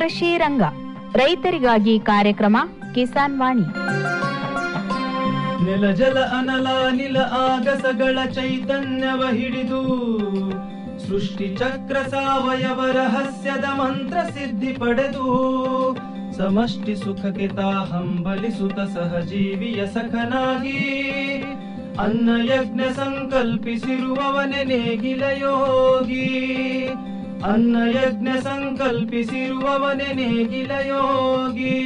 ಕೃಷಿ ರಂಗ ರೈತರಿಗಾಗಿ ಕಾರ್ಯಕ್ರಮ ಕಿಸಾನ್ ವಾಣಿ ನೆಲ ಜಲ ಅನಲ ನಿಲ ಆಗಸಗಳ ಚೈತನ್ಯವ ಹಿಡಿದು ಸೃಷ್ಟಿ ಚಕ್ರ ಸಾವಯವ ರಹಸ್ಯದ ಮಂತ್ರ ಸಿದ್ಧಿ ಪಡೆದು ಸಮಷ್ಟಿ ಸುಖಕ್ಕೆ ತಾ ಹಂಬಲಿಸುತ್ತ ಸಹಜೀವಿಯ ಸಖನಾಗಿ ಅನ್ನ ಯಜ್ಞ ಸಂಕಲ್ಪಿಸಿರುವವನೆ ನೇಗಿಲ ಯೋಗಿ ಅನ್ನ ಯಜ್ಞ ಸಂಕಲ್ಪಿಸಿರುವವನೆ ನೇಗಿಲ ಯೋಗಿ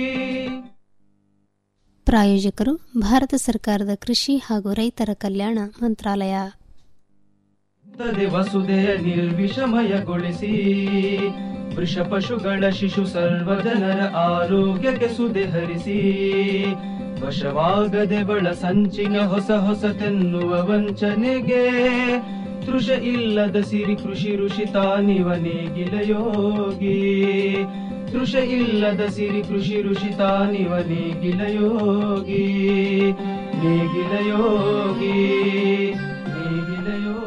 ಪ್ರಾಯೋಜಕರು ಭಾರತ ಸರ್ಕಾರದ ಕೃಷಿ ಹಾಗೂ ರೈತರ ಕಲ್ಯಾಣ ಮಂತ್ರಾಲಯ ತದೆ ವಸುದೆಯ ನಿರ್ವಿಷಮಯಗೊಳಿಸಿ ವೃಷ ಪಶುಗಳ ಶಿಶು ಸರ್ವ ಜನರ ಆರೋಗ್ಯಕ್ಕೆ ಸುದೆ ಹರಿಸಿ ವಶವಾಗದೆ ಬಳ ಸಂಚಿನ ಹೊಸ ಹೊಸತೆನ್ನುವ ವಂಚನೆಗೆ ತೃಷ ಇಲ್ಲದ ಸಿರಿ ಕೃಷಿ ಋಷಿ ತಾನಿವ ನೇಗಿಲ ಯೋಗಿ ತೃಷ ಇಲ್ಲದ ಸಿರಿ ಕೃಷಿ ಋಷಿ ತಾನಿವ ನೇಗಿಲ ಯೋಗಿ ನೇಗಿಲ ಯೋಗಿ ನೇಗಿಲ ಯೋಗಿ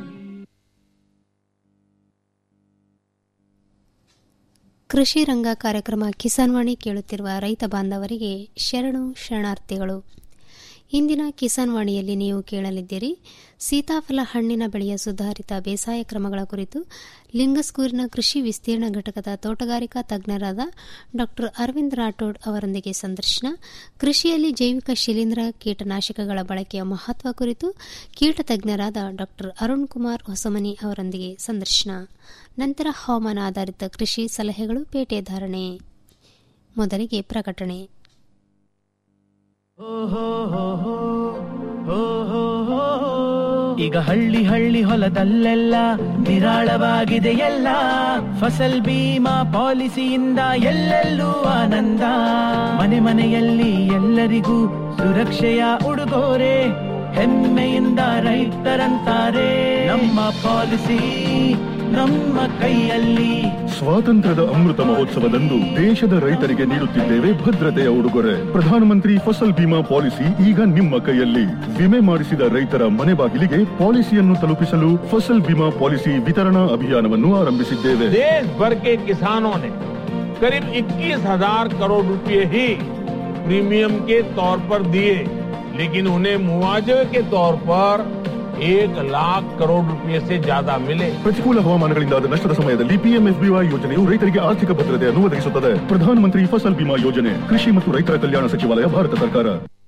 ಕೃಷಿ ರಂಗ ಕಾರ್ಯಕ್ರಮ ಕಿಸಾನ್ ವಾಣಿ ಕೇಳುತ್ತಿರುವ ರೈತ ಬಾಂಧವರಿಗೆ ಶರಣು ಶರಣಾರ್ಥಿಗಳು ಇಂದಿನ ಕಿಸಾನ್ ವಾಣಿಯಲ್ಲಿ ನೀವು ಕೇಳಲಿದ್ದೀರಿ ಸೀತಾಫಲ ಹಣ್ಣಿನ ಬೆಳೆಯ ಸುಧಾರಿತ ಬೇಸಾಯ ಕ್ರಮಗಳ ಕುರಿತು ಲಿಂಗಸ್ಕೂರಿನ ಕೃಷಿ ವಿಸ್ತೀರ್ಣ ಘಟಕದ ತೋಟಗಾರಿಕಾ ತಜ್ಞರಾದ ಡಾ ಅರವಿಂದ್ ರಾಠೋಡ್ ಅವರೊಂದಿಗೆ ಸಂದರ್ಶನ ಕೃಷಿಯಲ್ಲಿ ಜೈವಿಕ ಶಿಲೀಂಧ್ರ ಕೀಟನಾಶಕಗಳ ಬಳಕೆಯ ಮಹತ್ವ ಕುರಿತು ಕೀಟ ತಜ್ಞರಾದ ಡಾ ಅರುಣ್ ಕುಮಾರ್ ಹೊಸಮನಿ ಅವರೊಂದಿಗೆ ಸಂದರ್ಶನ ನಂತರ ಹವಾಮಾನ ಆಧಾರಿತ ಕೃಷಿ ಸಲಹೆಗಳು ಪೇಟೆ ಧಾರಣೆ ಮೊದಲಿಗೆ ಪ್ರಕಟಣೆ ಈಗ ಹಳ್ಳಿ ಹಳ್ಳಿ ಹೊಲದಲ್ಲೆಲ್ಲ ನಿರಾಳವಾಗಿದೆ ಎಲ್ಲ ಫಸಲ್ ಬೀಮಾ ಪಾಲಿಸಿಯಿಂದ ಎಲ್ಲೆಲ್ಲೂ ಆನಂದ ಮನೆ ಮನೆಯಲ್ಲಿ ಎಲ್ಲರಿಗೂ ಸುರಕ್ಷೆಯ ಉಡುಗೊರೆ ಹೆಮ್ಮೆಯಿಂದ ರೈತರಂತಾರೆ ನಮ್ಮ ಪಾಲಿಸಿ ನಮ್ಮ ಕೈಯಲ್ಲಿ ಸ್ವಾತಂತ್ರ್ಯದ ಅಮೃತ ಮಹೋತ್ಸವದಂದು ದೇಶದ ರೈತರಿಗೆ ನೀಡುತ್ತಿದ್ದೇವೆ ಭದ್ರತೆಯ ಉಡುಗೊರೆ ಪ್ರಧಾನಮಂತ್ರಿ ಫಸಲ್ ಬಿಮಾ ಪಾಲಿಸಿ ಈಗ ನಿಮ್ಮ ಕೈಯಲ್ಲಿ ವಿಮೆ ಮಾಡಿಸಿದ ರೈತರ ಮನೆ ಬಾಗಿಲಿಗೆ ಪಾಲಿಸಿಯನ್ನು ತಲುಪಿಸಲು ಫಸಲ್ ಬಿಮಾ ಪಾಲಿಸಿ ವಿತರಣಾ ಅಭಿಯಾನವನ್ನು ಆರಂಭಿಸಿದ್ದೇವೆ देश भर के किसानों ने करीब 21,000 करोड़ रुपए ही प्रीमियम के तौर पर दिए लेकिन उन्हें मुआवजे के तौर पर एक लाख करोड़ रुपए से ज्यादा मिले ಪ್ರತಿಕೂಲ ಹವಾಮಾನಗಳಿಂದಾದ ನಷ್ಟದ ಸಮಯದಲ್ಲಿ ಪಿಎಂಎಫ್ಬಿವೈ ಯೋಜನೆಯು ರೈತರಿಗೆ ಆರ್ಥಿಕ ಭದ್ರತೆಯನ್ನು ಒದಗಿಸುತ್ತದೆ ಪ್ರಧಾನಮಂತ್ರಿ ಫಸಲ್ ಬಿಮಾ ಯೋಜನೆ ಕೃಷಿ ಮತ್ತು ರೈತರ ಕಲ್ಯಾಣ ಸಚಿವಾಲಯ ಭಾರತ ಸರ್ಕಾರ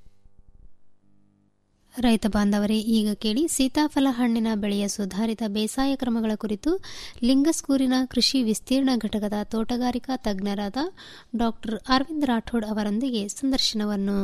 ರೈತ ಬಾಂಧವರೇ ಈಗ ಕೇಳಿ ಸೀತಾಫಲ ಹಣ್ಣಿನ ಬೆಳೆಯ ಸುಧಾರಿತ ಬೇಸಾಯ ಕ್ರಮಗಳ ಕುರಿತು ಲಿಂಗಸ್ಕೂರಿನ ಕೃಷಿ ವಿಸ್ತೀರ್ಣ ಘಟಕದ ತೋಟಗಾರಿಕಾ ತಜ್ಞರಾದ ಡಾ ಅರವಿಂದ್ ರಾಠೋಡ್ ಅವರೊಂದಿಗೆ ಸಂದರ್ಶನವನ್ನು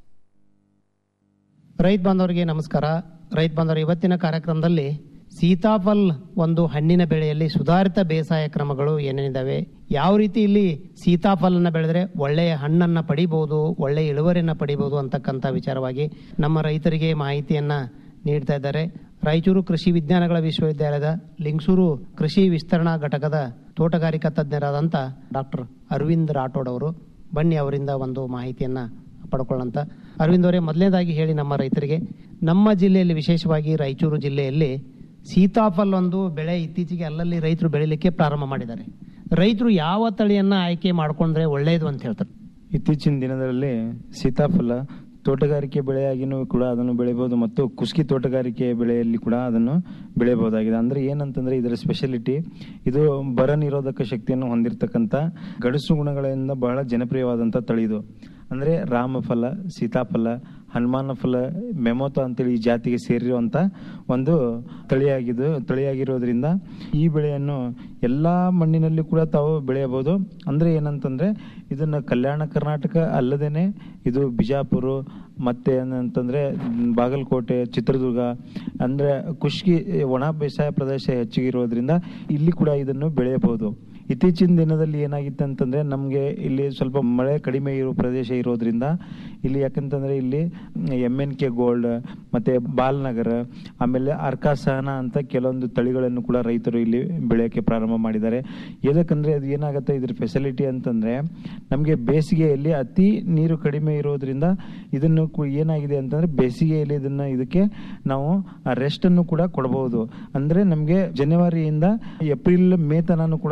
ರೈತ ಬಾಂಧವರಿಗೆ ನಮಸ್ಕಾರ ರೈತ ಬಾಂಧವರು ಇವತ್ತಿನ ಕಾರ್ಯಕ್ರಮದಲ್ಲಿ ಸೀತಾಫಲ್ ಒಂದು ಹಣ್ಣಿನ ಬೆಳೆಯಲ್ಲಿ ಸುಧಾರಿತ ಬೇಸಾಯ ಕ್ರಮಗಳು ಏನೇನಿದಾವೆ ಯಾವ ರೀತಿ ಇಲ್ಲಿ ಸೀತಾಫಲನ ಬೆಳೆದ್ರೆ ಒಳ್ಳೆಯ ಹಣ್ಣನ್ನ ಪಡಿಬಹುದು ಒಳ್ಳೆಯ ಇಳುವರಿಯನ್ನ ಪಡಿಬಹುದು ಅಂತಕ್ಕಂಥ ವಿಚಾರವಾಗಿ ನಮ್ಮ ರೈತರಿಗೆ ಮಾಹಿತಿಯನ್ನ ನೀಡ್ತಾ ಇದ್ದಾರೆ ರಾಯಚೂರು ಕೃಷಿ ವಿಜ್ಞಾನಗಳ ವಿಶ್ವವಿದ್ಯಾಲಯದ ಲಿಂಗಸೂರು ಕೃಷಿ ವಿಸ್ತರಣಾ ಘಟಕದ ತೋಟಗಾರಿಕಾ ತಜ್ಞರಾದಂಥ ಡಾಕ್ಟರ್ ಅರವಿಂದ್ ರಾಠೋಡ್ ಅವರು ಬನ್ನಿ ಅವರಿಂದ ಒಂದು ಮಾಹಿತಿಯನ್ನ ಪಡ್ಕೊಳ್ಳಂತ ಅರವಿಂದ್ ಅವರೇ ಮೊದಲನೇದಾಗಿ ಹೇಳಿ ನಮ್ಮ ರೈತರಿಗೆ ನಮ್ಮ ಜಿಲ್ಲೆಯಲ್ಲಿ ವಿಶೇಷವಾಗಿ ರಾಯಚೂರು ಜಿಲ್ಲೆಯಲ್ಲಿ ಸೀತಾಫಲ್ ಒಂದು ಬೆಳೆ ಇತ್ತೀಚೆಗೆ ಅಲ್ಲಲ್ಲಿ ರೈತರು ಬೆಳಿಲಿಕ್ಕೆ ಪ್ರಾರಂಭ ಮಾಡಿದ್ದಾರೆ ರೈತರು ಯಾವ ತಳಿಯನ್ನ ಆಯ್ಕೆ ಮಾಡ್ಕೊಂಡ್ರೆ ಒಳ್ಳೆಯದು ಅಂತ ಹೇಳ್ತಾರೆ ಇತ್ತೀಚಿನ ದಿನದಲ್ಲಿ ಸೀತಾಫಲ ತೋಟಗಾರಿಕೆ ಬೆಳೆಯಾಗಿನೂ ಕೂಡ ಅದನ್ನು ಬೆಳೆಯಬಹುದು ಮತ್ತು ಕುಸ್ಕಿ ತೋಟಗಾರಿಕೆ ಬೆಳೆಯಲ್ಲಿ ಕೂಡ ಅದನ್ನು ಬೆಳೆಯಬಹುದಾಗಿದೆ ಅಂದ್ರೆ ಏನಂತಂದ್ರೆ ಇದರ ಸ್ಪೆಷಾಲಿಟಿ ಇದು ಬರ ನಿರೋಧಕ ಶಕ್ತಿಯನ್ನು ಹೊಂದಿರತಕ್ಕಂಥ ಗಡಸು ಗುಣಗಳಿಂದ ಬಹಳ ಜನಪ್ರಿಯವಾದಂಥ ತಳಿ ಇದು ಅಂದ್ರೆ ರಾಮಫಲ ಸೀತಾಫಲ ಹನುಮಾನ ಫಲ ಮೆಮೋತ ಅಂತೇಳಿ ಈ ಜಾತಿಗೆ ಸೇರಿರುವಂತ ಒಂದು ತಳಿಯಾಗಿದ್ದು ತಳಿಯಾಗಿರೋದ್ರಿಂದ ಈ ಬೆಳೆಯನ್ನು ಎಲ್ಲಾ ಮಣ್ಣಿನಲ್ಲಿ ಕೂಡ ತಾವು ಬೆಳೆಯಬಹುದು ಅಂದ್ರೆ ಏನಂತಂದ್ರೆ ಇದನ್ನ ಕಲ್ಯಾಣ ಕರ್ನಾಟಕ ಅಲ್ಲದೇನೆ ಇದು ಬಿಜಾಪುರ ಮತ್ತೆ ಏನಂತಂದ್ರೆ ಬಾಗಲಕೋಟೆ ಚಿತ್ರದುರ್ಗ ಅಂದ್ರೆ ಕುಷ್ಕಿ ಒಣ ಬೇಸಾಯ ಪ್ರದೇಶ ಹೆಚ್ಚಿಗೆ ಇರೋದ್ರಿಂದ ಇಲ್ಲಿ ಕೂಡ ಇದನ್ನು ಬೆಳೆಯಬಹುದು ಇತ್ತೀಚಿನ ದಿನದಲ್ಲಿ ಏನಾಗಿತ್ತು ಅಂತಂದ್ರೆ ನಮಗೆ ಇಲ್ಲಿ ಸ್ವಲ್ಪ ಮಳೆ ಕಡಿಮೆ ಇರೋ ಪ್ರದೇಶ ಇರೋದ್ರಿಂದ ಇಲ್ಲಿ ಯಾಕಂತಂದ್ರೆ ಇಲ್ಲಿ ಎಮ್ ಎನ್ ಕೆ ಗೋಲ್ಡ್ ಮತ್ತೆ ಬಾಲ್ನಗರ ಆಮೇಲೆ ಅರ್ಕಾಸಹನ ಅಂತ ಕೆಲವೊಂದು ತಳಿಗಳನ್ನು ಕೂಡ ರೈತರು ಇಲ್ಲಿ ಬೆಳೆಯೋಕೆ ಪ್ರಾರಂಭ ಮಾಡಿದ್ದಾರೆ ಎದಕ್ಕಂದ್ರೆ ಅದು ಏನಾಗುತ್ತೆ ಇದ್ರ ಫೆಸಿಲಿಟಿ ಅಂತಂದ್ರೆ ನಮಗೆ ಬೇಸಿಗೆಯಲ್ಲಿ ಅತಿ ನೀರು ಕಡಿಮೆ ಇರೋದ್ರಿಂದ ಇದನ್ನು ಕು- ಏನಾಗಿದೆ ಅಂತಂದ್ರೆ ಬೇಸಿಗೆಯಲ್ಲಿ ಇದನ್ನ ಇದಕ್ಕೆ ನಾವು ರೆಸ್ಟ್ ಅನ್ನು ಕೂಡ ಕೊಡಬಹುದು ಅಂದ್ರೆ ನಮಗೆ ಜನವರಿಯಿಂದ ಏಪ್ರಿಲ್ ಮೇ ತನಕ ಕೂಡ ರೆಸ್ಟ್ ಕೊಡಬಹುದು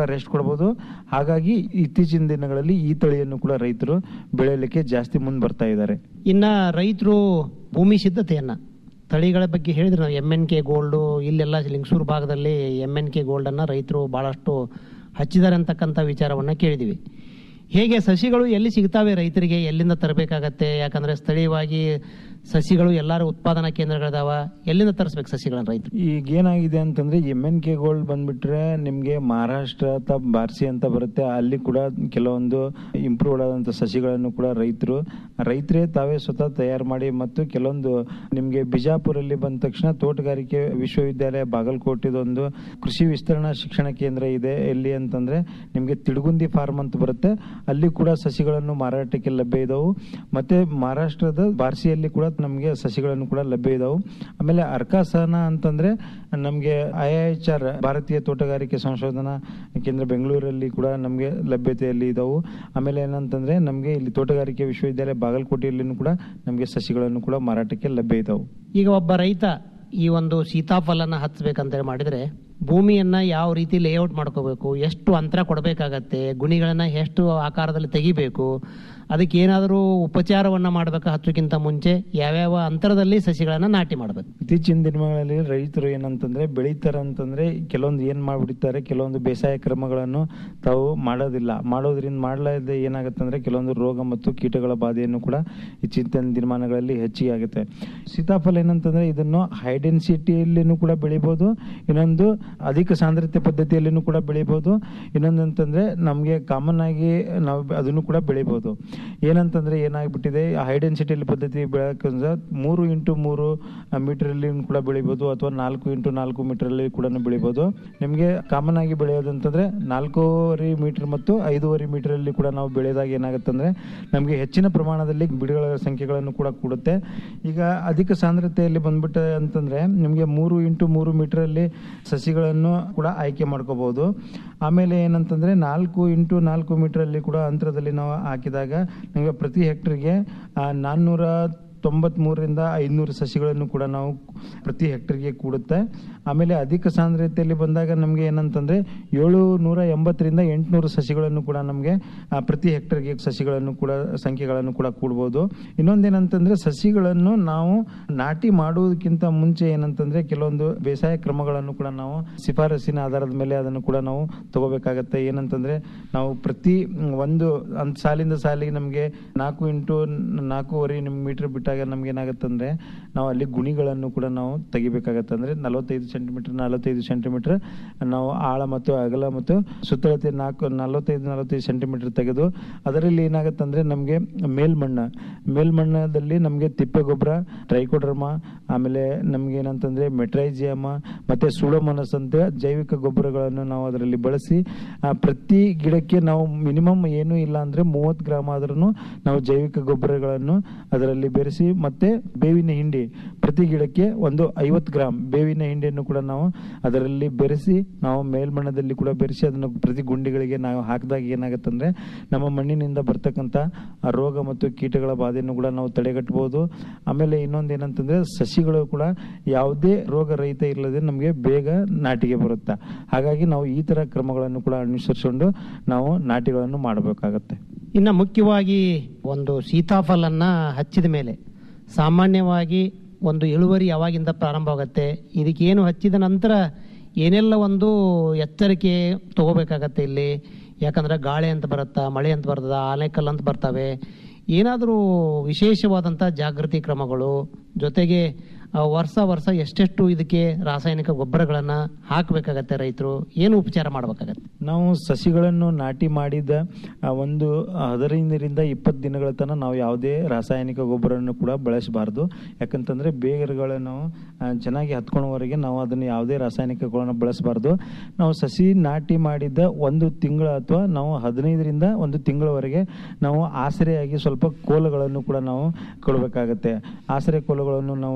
ಮಾಡ್ಬೋದು ಹಾಗಾಗಿ ಇತ್ತೀಚಿನ ದಿನಗಳಲ್ಲಿ ಈ ತಳಿಯನ್ನು ಕೂಡ ರೈತರು ಬೆಳೆಯಲಿಕ್ಕೆ ಜಾಸ್ತಿ ಮುಂದೆ ಬರ್ತಾ ಇದ್ದಾರೆ ಇನ್ನ ರೈತರು ಭೂಮಿ ಸಿದ್ಧತೆಯನ್ನ ತಳಿಗಳ ಬಗ್ಗೆ ಹೇಳಿದ್ರೆ ನಾವು ಎಮ್ ಎನ್ ಕೆ ಗೋಲ್ಡು ಇಲ್ಲೆಲ್ಲ ಲಿಂಗಸೂರು ಭಾಗದಲ್ಲಿ ಎಮ್ ಎನ್ ಕೆ ಗೋಲ್ಡನ್ನು ರೈತರು ಭಾಳಷ್ಟು ಹಚ್ಚಿದ್ದಾರೆ ಅಂತಕ್ಕಂಥ ವಿಚಾರವನ್ನು ಕೇಳಿದ್ದೀವಿ ಹೇಗೆ ಸಸಿಗಳು ಎಲ್ಲಿ ಸಿಗ್ತಾವೆ ರೈತರಿಗೆ ಎಲ್ಲಿಂದ ತರಬೇಕಾಗತ್ತೆ ಯಾಕಂದ್ರೆ ಸ್ಥಳೀಯವಾಗಿ ಸಸಿಗಳು ಎಲ್ಲಾರು ಉತ್ಪಾದನಾ ಕೇಂದ್ರಗಳಿದಾವ ಎಲ್ಲಿಂದ ತರಿಸ್ಬೇಕು ಸಸಿಗಳನ್ನ ರೈತರು ಈಗ ಏನಾಗಿದೆ ಅಂತಂದ್ರೆ ಎಮ್ ಎನ್ ಕೆ ಗೋಲ್ಡ್ ಬಂದ್ಬಿಟ್ರೆ ನಿಮ್ಗೆ ಮಹಾರಾಷ್ಟ್ರ ಅಥವಾ ಬಾರ್ಸಿ ಅಂತ ಬರುತ್ತೆ ಅಲ್ಲಿ ಕೂಡ ಕೆಲವೊಂದು ಇಂಪ್ರೂವ್ ಆದಂತ ಸಸಿಗಳನ್ನು ಕೂಡ ರೈತರು ರೈತರೇ ತಾವೇ ಸ್ವತಃ ತಯಾರು ಮಾಡಿ ಮತ್ತು ಕೆಲವೊಂದು ನಿಮ್ಗೆ ಬಿಜಾಪುರಲ್ಲಿ ಬಂದ ತಕ್ಷಣ ತೋಟಗಾರಿಕೆ ವಿಶ್ವವಿದ್ಯಾಲಯ ಬಾಗಲಕೋಟೆದೊಂದು ಕೃಷಿ ವಿಸ್ತರಣಾ ಶಿಕ್ಷಣ ಕೇಂದ್ರ ಇದೆ ಎಲ್ಲಿ ಅಂತಂದ್ರೆ ನಿಮ್ಗೆ ತಿಡುಗುಂದಿ ಫಾರ್ಮ್ ಅಂತ ಬರುತ್ತೆ ಅಲ್ಲಿ ಕೂಡ ಸಸಿಗಳನ್ನು ಮಾರಾಟಕ್ಕೆ ಲಭ್ಯ ಇದಾವು ಮತ್ತೆ ಮಹಾರಾಷ್ಟ್ರದ ಬಾರ್ಸಿಯಲ್ಲಿ ಕೂಡ ನಮಗೆ ಸಸಿಗಳನ್ನು ಕೂಡ ಲಭ್ಯ ಇದಾವು ಆಮೇಲೆ ಅರ್ಕಾಸನ ಅಂತಂದ್ರೆ ನಮಗೆ ಐ ಎಚ್ ಆರ್ ಭಾರತೀಯ ತೋಟಗಾರಿಕೆ ಸಂಶೋಧನಾ ಕೇಂದ್ರ ಬೆಂಗಳೂರಲ್ಲಿ ಕೂಡ ನಮಗೆ ಲಭ್ಯತೆಯಲ್ಲಿ ಇದಾವು ಆಮೇಲೆ ಏನಂತಂದ್ರೆ ನಮಗೆ ಇಲ್ಲಿ ತೋಟಗಾರಿಕೆ ವಿಶ್ವವಿದ್ಯಾಲಯ ಬಾಗಲಕೋಟೆಯಲ್ಲಿನೂ ಕೂಡ ನಮಗೆ ಸಸಿಗಳನ್ನು ಕೂಡ ಮಾರಾಟಕ್ಕೆ ಲಭ್ಯ ಇದಾವು ಈಗ ಒಬ್ಬ ರೈತ ಈ ಒಂದು ಸೀತಾಫಲನ ಹಚ್ಚಬೇಕಂತ ಮಾಡಿದ್ರೆ ಭೂಮಿಯನ್ನ ಯಾವ ರೀತಿ ಲೇಔಟ್ ಮಾಡ್ಕೋಬೇಕು ಎಷ್ಟು ಅಂತರ ಕೊಡಬೇಕಾಗತ್ತೆ ಗುಣಿಗಳನ್ನ ಎಷ್ಟು ಆಕಾರದಲ್ಲಿ ತೆಗಿಬೇಕು ಅದಕ್ಕೆ ಏನಾದರೂ ಉಪಚಾರವನ್ನ ಮಾಡಬೇಕಾ ಹಚ್ಚೋಕ್ಕಿಂತ ಮುಂಚೆ ಯಾವ್ಯಾವ ಅಂತರದಲ್ಲಿ ಸಸಿಗಳನ್ನ ನಾಟಿ ಮಾಡಬೇಕು ಇತ್ತೀಚಿನ ದಿನಗಳಲ್ಲಿ ರೈತರು ಏನಂತಂದ್ರೆ ಬೆಳೀತಾರೆ ಅಂತಂದ್ರೆ ಕೆಲವೊಂದು ಏನ್ ಮಾಡ್ಬಿಡ್ತಾರೆ ಕೆಲವೊಂದು ಬೇಸಾಯ ಕ್ರಮಗಳನ್ನು ತಾವು ಮಾಡೋದಿಲ್ಲ ಮಾಡೋದ್ರಿಂದ ಮಾಡಲಾರ್ದೆ ಏನಾಗುತ್ತೆ ಅಂದ್ರೆ ಕೆಲವೊಂದು ರೋಗ ಮತ್ತು ಕೀಟಗಳ ಬಾಧೆಯನ್ನು ಕೂಡ ಇತ್ತೀಚಿನ ದಿನಮಾನಗಳಲ್ಲಿ ಹೆಚ್ಚಿಗೆ ಆಗುತ್ತೆ ಸೀತಾಫಲ ಏನಂತಂದ್ರೆ ಇದನ್ನು ಹೈ ಡೆನ್ಸಿಟಿಯಲ್ಲಿನೂ ಕೂಡ ಬೆಳಿಬಹುದು ಇನ್ನೊಂದು ಅಧಿಕ ಸಾಂದ್ರತೆ ಪದ್ಧತಿಯಲ್ಲಿನೂ ಕೂಡ ಬೆಳಿಬಹುದು ಇನ್ನೊಂದು ಅಂತಂದ್ರೆ ನಮಗೆ ಕಾಮನ್ ಆಗಿ ನಾವು ಅದನ್ನು ಕೂಡ ಬೆಳಿಬಹುದು ಏನಂತಂದ್ರೆ ಏನಾಗ್ಬಿಟ್ಟಿದೆ ಹೈ ಡೆನ್ಸಿಟಿಯಲ್ಲಿ ಪದ್ಧತಿ ಬೆಳೆಯೋಕೆ ಮೂರು ಇಂಟು ಮೂರು ಮೀಟರ್ ಅಲ್ಲಿ ಕೂಡ ಬೆಳಿಬಹುದು ಅಥವಾ ನಾಲ್ಕು ಇಂಟು ನಾಲ್ಕು ಮೀಟರ್ ಅಲ್ಲಿ ಕೂಡ ಬೆಳಿಬಹುದು ನಿಮಗೆ ಕಾಮನ್ ಆಗಿ ಬೆಳೆಯೋದಂತಂದ್ರೆ ನಾಲ್ಕೂವರೆ ಮೀಟರ್ ಮತ್ತು ಐದೂವರೆ ಮೀಟರ್ ಅಲ್ಲಿ ಕೂಡ ನಾವು ಬೆಳೆದಾಗ ಏನಾಗುತ್ತೆ ಅಂದ್ರೆ ನಮಗೆ ಹೆಚ್ಚಿನ ಪ್ರಮಾಣದಲ್ಲಿ ಗಿಡಗಳ ಸಂಖ್ಯೆಗಳನ್ನು ಕೂಡ ಕೂಡುತ್ತೆ ಈಗ ಅಧಿಕ ಸಾಂದ್ರತೆಯಲ್ಲಿ ಬಂದ್ಬಿಟ್ಟೆ ಅಂತಂದ್ರೆ ನಿಮಗೆ ಮೂರು ಇಂಟು ಮೂರು ಮೀಟರ್ ಅಲ್ಲಿ ಸಸಿಗಳನ್ನು ಕೂಡ ಆಯ್ಕೆ ಮಾಡ್ಕೋಬಹುದು ಆಮೇಲೆ ಏನಂತಂದ್ರೆ ನಾಲ್ಕು ಇಂಟು ನಾಲ್ಕು ಮೀಟರ್ ಅಲ್ಲಿ ಕೂಡ ಅಂತರದಲ್ಲಿ ನಾವು ಹಾಕಿದಾಗ ನಮಗೆ ಪ್ರತಿ ಹೆಕ್ಟರ್ಗೆ ನಾನ್ನೂರ ತೊಂಬತ್ಮೂರರಿಂದ ಐದುನೂರು ಸಸಿಗಳನ್ನು ಕೂಡ ನಾವು ಪ್ರತಿ ಹೆಕ್ಟರ್ಗೆ ಕೂಡುತ್ತೆ ಆಮೇಲೆ ಅಧಿಕ ಸಾಂದ್ರತೆಯಲ್ಲಿ ಬಂದಾಗ ನಮಗೆ ಏನಂತಂದ್ರೆ ಏಳು ನೂರ ಎಂಬತ್ತರಿಂದ ಎಂಟುನೂರು ಸಸಿಗಳನ್ನು ಕೂಡ ನಮಗೆ ಪ್ರತಿ ಹೆಕ್ಟರ್ಗೆ ಸಸಿಗಳನ್ನು ಕೂಡ ಸಂಖ್ಯೆಗಳನ್ನು ಕೂಡ ಕೂಡ್ಬೋದು ಇನ್ನೊಂದೇನಂತಂದ್ರೆ ಸಸಿಗಳನ್ನು ನಾವು ನಾಟಿ ಮಾಡುವುದಕ್ಕಿಂತ ಮುಂಚೆ ಏನಂತಂದ್ರೆ ಕೆಲವೊಂದು ಬೇಸಾಯ ಕ್ರಮಗಳನ್ನು ಕೂಡ ನಾವು ಶಿಫಾರಸಿನ ಆಧಾರದ ಮೇಲೆ ಅದನ್ನು ಕೂಡ ನಾವು ತಗೋಬೇಕಾಗತ್ತೆ ಏನಂತಂದ್ರೆ ನಾವು ಪ್ರತಿ ಒಂದು ಅಂತ ಸಾಲಿಂದ ಸಾಲಿಗೆ ನಮಗೆ ನಾಲ್ಕು ಇಂಟು ನಾಲ್ಕೂವರೆ ನಿಮ್ ಮೀಟರ್ ಬಿಟ್ಟಾಗ ನಮ್ಗೆ ಏನಾಗತ್ತಂದ್ರೆ ನಾವು ಅಲ್ಲಿ ಗುಣಿಗಳನ್ನು ಕೂಡ ನಾವು ತೆಗಿಬೇಕಾಗತ್ತೆ ಅಂದ್ರೆ ನಲವತ್ತೈದು ಸೆಂಟಿಮೀಟರ್ ನಲವತ್ತೈದು ಸೆಂಟಿಮೀಟರ್ ನಾವು ಆಳ ಮತ್ತು ಅಗಲ ಮತ್ತು ಸುತ್ತಳತೆ ನಾಲ್ಕು ನಲವತ್ತೈದು ನಲವತ್ತೈದು ಸೆಂಟಿಮೀಟರ್ ತೆಗೆದು ಅದರಲ್ಲಿ ಏನಾಗತ್ತಂದ್ರೆ ನಮಗೆ ಮೇಲ್ಮಣ್ಣ ಮೇಲ್ಮಣ್ಣದಲ್ಲಿ ನಮಗೆ ತಿಪ್ಪೆ ಗೊಬ್ಬರ ಟ್ರೈಕೋಡ್ರಮ ಆಮೇಲೆ ನಮ್ಗೆ ಏನಂತಂದ್ರೆ ಮೆಟ್ರೈಜಿಯಮ ಮತ್ತೆ ಸುಡೋಮನಸ್ ಅಂತ ಜೈವಿಕ ಗೊಬ್ಬರಗಳನ್ನು ನಾವು ಅದರಲ್ಲಿ ಬಳಸಿ ಆ, ಪ್ರತಿ ಗಿಡಕ್ಕೆ ನಾವು ಮಿನಿಮಮ್ ಏನು ಇಲ್ಲ ಅಂದ್ರೆ ಮೂವತ್ತು ಗ್ರಾಮ್ ಆದ್ರೂ ನಾವು ಜೈವಿಕ ಗೊಬ್ಬರಗಳನ್ನು ಅದರಲ್ಲಿ ಬೆರೆಸಿ ಮತ್ತೆ ಬೇವಿನ ಹಿಂಡಿ ಪ್ರತಿ ಗಿಡಕ್ಕೆ ಒಂದು ಐವತ್ತು ಗ್ರಾಮ್ ಬೇವಿನ ಹಿಂಡಿಯನ್ನು ಕೂಡ ನಾವು ಅದರಲ್ಲಿ ಬೆರೆಸಿ ನಾವು ಮೇಲ್ಮಣ್ಣದಲ್ಲಿ ಕೂಡ ಬೆರೆಸಿ ಅದನ್ನು ಪ್ರತಿ ಗುಂಡಿಗಳಿಗೆ ನಾವು ಹಾಕಿದಾಗ ಏನಾಗುತ್ತಂದ್ರೆ ನಮ್ಮ ಮಣ್ಣಿನಿಂದ ಬರ್ತಕ್ಕಂಥ ಆ ರೋಗ ಮತ್ತು ಕೀಟಗಳ ಬಾಧೆಯನ್ನು ಕೂಡ ನಾವು ತಡೆಗಟ್ಟಬಹುದು ಆಮೇಲೆ ಇನ್ನೊಂದು ಏನಂತಂದ್ರೆ ಸಸಿಗಳು ಕೂಡ ಯಾವುದೇ ರೋಗ ರಹಿತ ಇಲ್ಲದೆ ನಮಗೆ ಬೇಗ ನಾಟಿಗೆ ಬರುತ್ತೆ ಹಾಗಾಗಿ ನಾವು ಈ ತರ ಕ್ರಮಗಳನ್ನು ಕೂಡ ಅನುಸರಿಸಿಕೊಂಡು ನಾವು ನಾಟಿಗಳನ್ನು ಮಾಡಬೇಕಾಗತ್ತೆ ಇನ್ನು ಮುಖ್ಯವಾಗಿ ಒಂದು ಸೀತಾಫಲನ್ನ ಹಚ್ಚಿದ ಮೇಲೆ ಸಾಮಾನ್ಯವಾಗಿ ಒಂದು ಇಳುವರಿ ಯಾವಾಗಿಂದ ಪ್ರಾರಂಭವಾಗುತ್ತೆ ಇದಕ್ಕೇನು ಹಚ್ಚಿದ ನಂತರ ಏನೆಲ್ಲ ಒಂದು ಎಚ್ಚರಿಕೆ ತಗೋಬೇಕಾಗತ್ತೆ ಇಲ್ಲಿ ಯಾಕಂದ್ರೆ ಗಾಳಿ ಅಂತ ಬರುತ್ತಾ ಮಳೆ ಅಂತ ಬರ್ತದ ಆನೆಕಲ್ ಅಂತ ಬರ್ತವೆ ಏನಾದರೂ ವಿಶೇಷವಾದಂಥ ಜಾಗೃತಿ ಕ್ರಮಗಳು ಜೊತೆಗೆ ಆ, ವರ್ಷ ವರ್ಷ ಎಷ್ಟೆಷ್ಟು ಇದಕ್ಕೆ ರಾಸಾಯನಿಕ ಗೊಬ್ಬರಗಳನ್ನ ಹಾಕಬೇಕಾಗತ್ತೆ ರೈತರು ಏನು ಉಪಚಾರ ಮಾಡಬೇಕಾಗತ್ತೆ ನಾವು ಸಸಿಗಳನ್ನು ನಾಟಿ ಮಾಡಿದ ಆ, ಒಂದು ಹದಿನೈದರಿಂದ ಇಪ್ಪತ್ತು ದಿನಗಳ ತನಕ ನಾವು ಯಾವುದೇ ರಾಸಾಯನಿಕ ಗೊಬ್ಬರವನ್ನು ಕೂಡ ಬಳಸಬಾರ್ದು ಯಾಕಂತಂದ್ರೆ ಬೇಗರುಗಳನ್ನು ನಾವು ಆ, ಚೆನ್ನಾಗಿ ಹತ್ಕೊಳ್ಳೋವರೆಗೆ ನಾವು ಅದನ್ನು ಯಾವುದೇ ರಾಸಾಯನಿಕಗಳನ್ನು ಬಳಸಬಾರ್ದು ನಾವು ಸಸಿ ನಾಟಿ ಮಾಡಿದ ಒಂದು ತಿಂಗಳ ಅಥವಾ ನಾವು ಹದಿನೈದರಿಂದ ಒಂದು ತಿಂಗಳವರೆಗೆ ನಾವು ಆಸರೆಯಾಗಿ ಸ್ವಲ್ಪ ಕೋಲುಗಳನ್ನು ಕೂಡ ನಾವು ಕೊಡಬೇಕಾಗತ್ತೆ ಆಸರೆ ಕೋಲುಗಳನ್ನು ನಾವು ನೆಟ್ಟಾಗ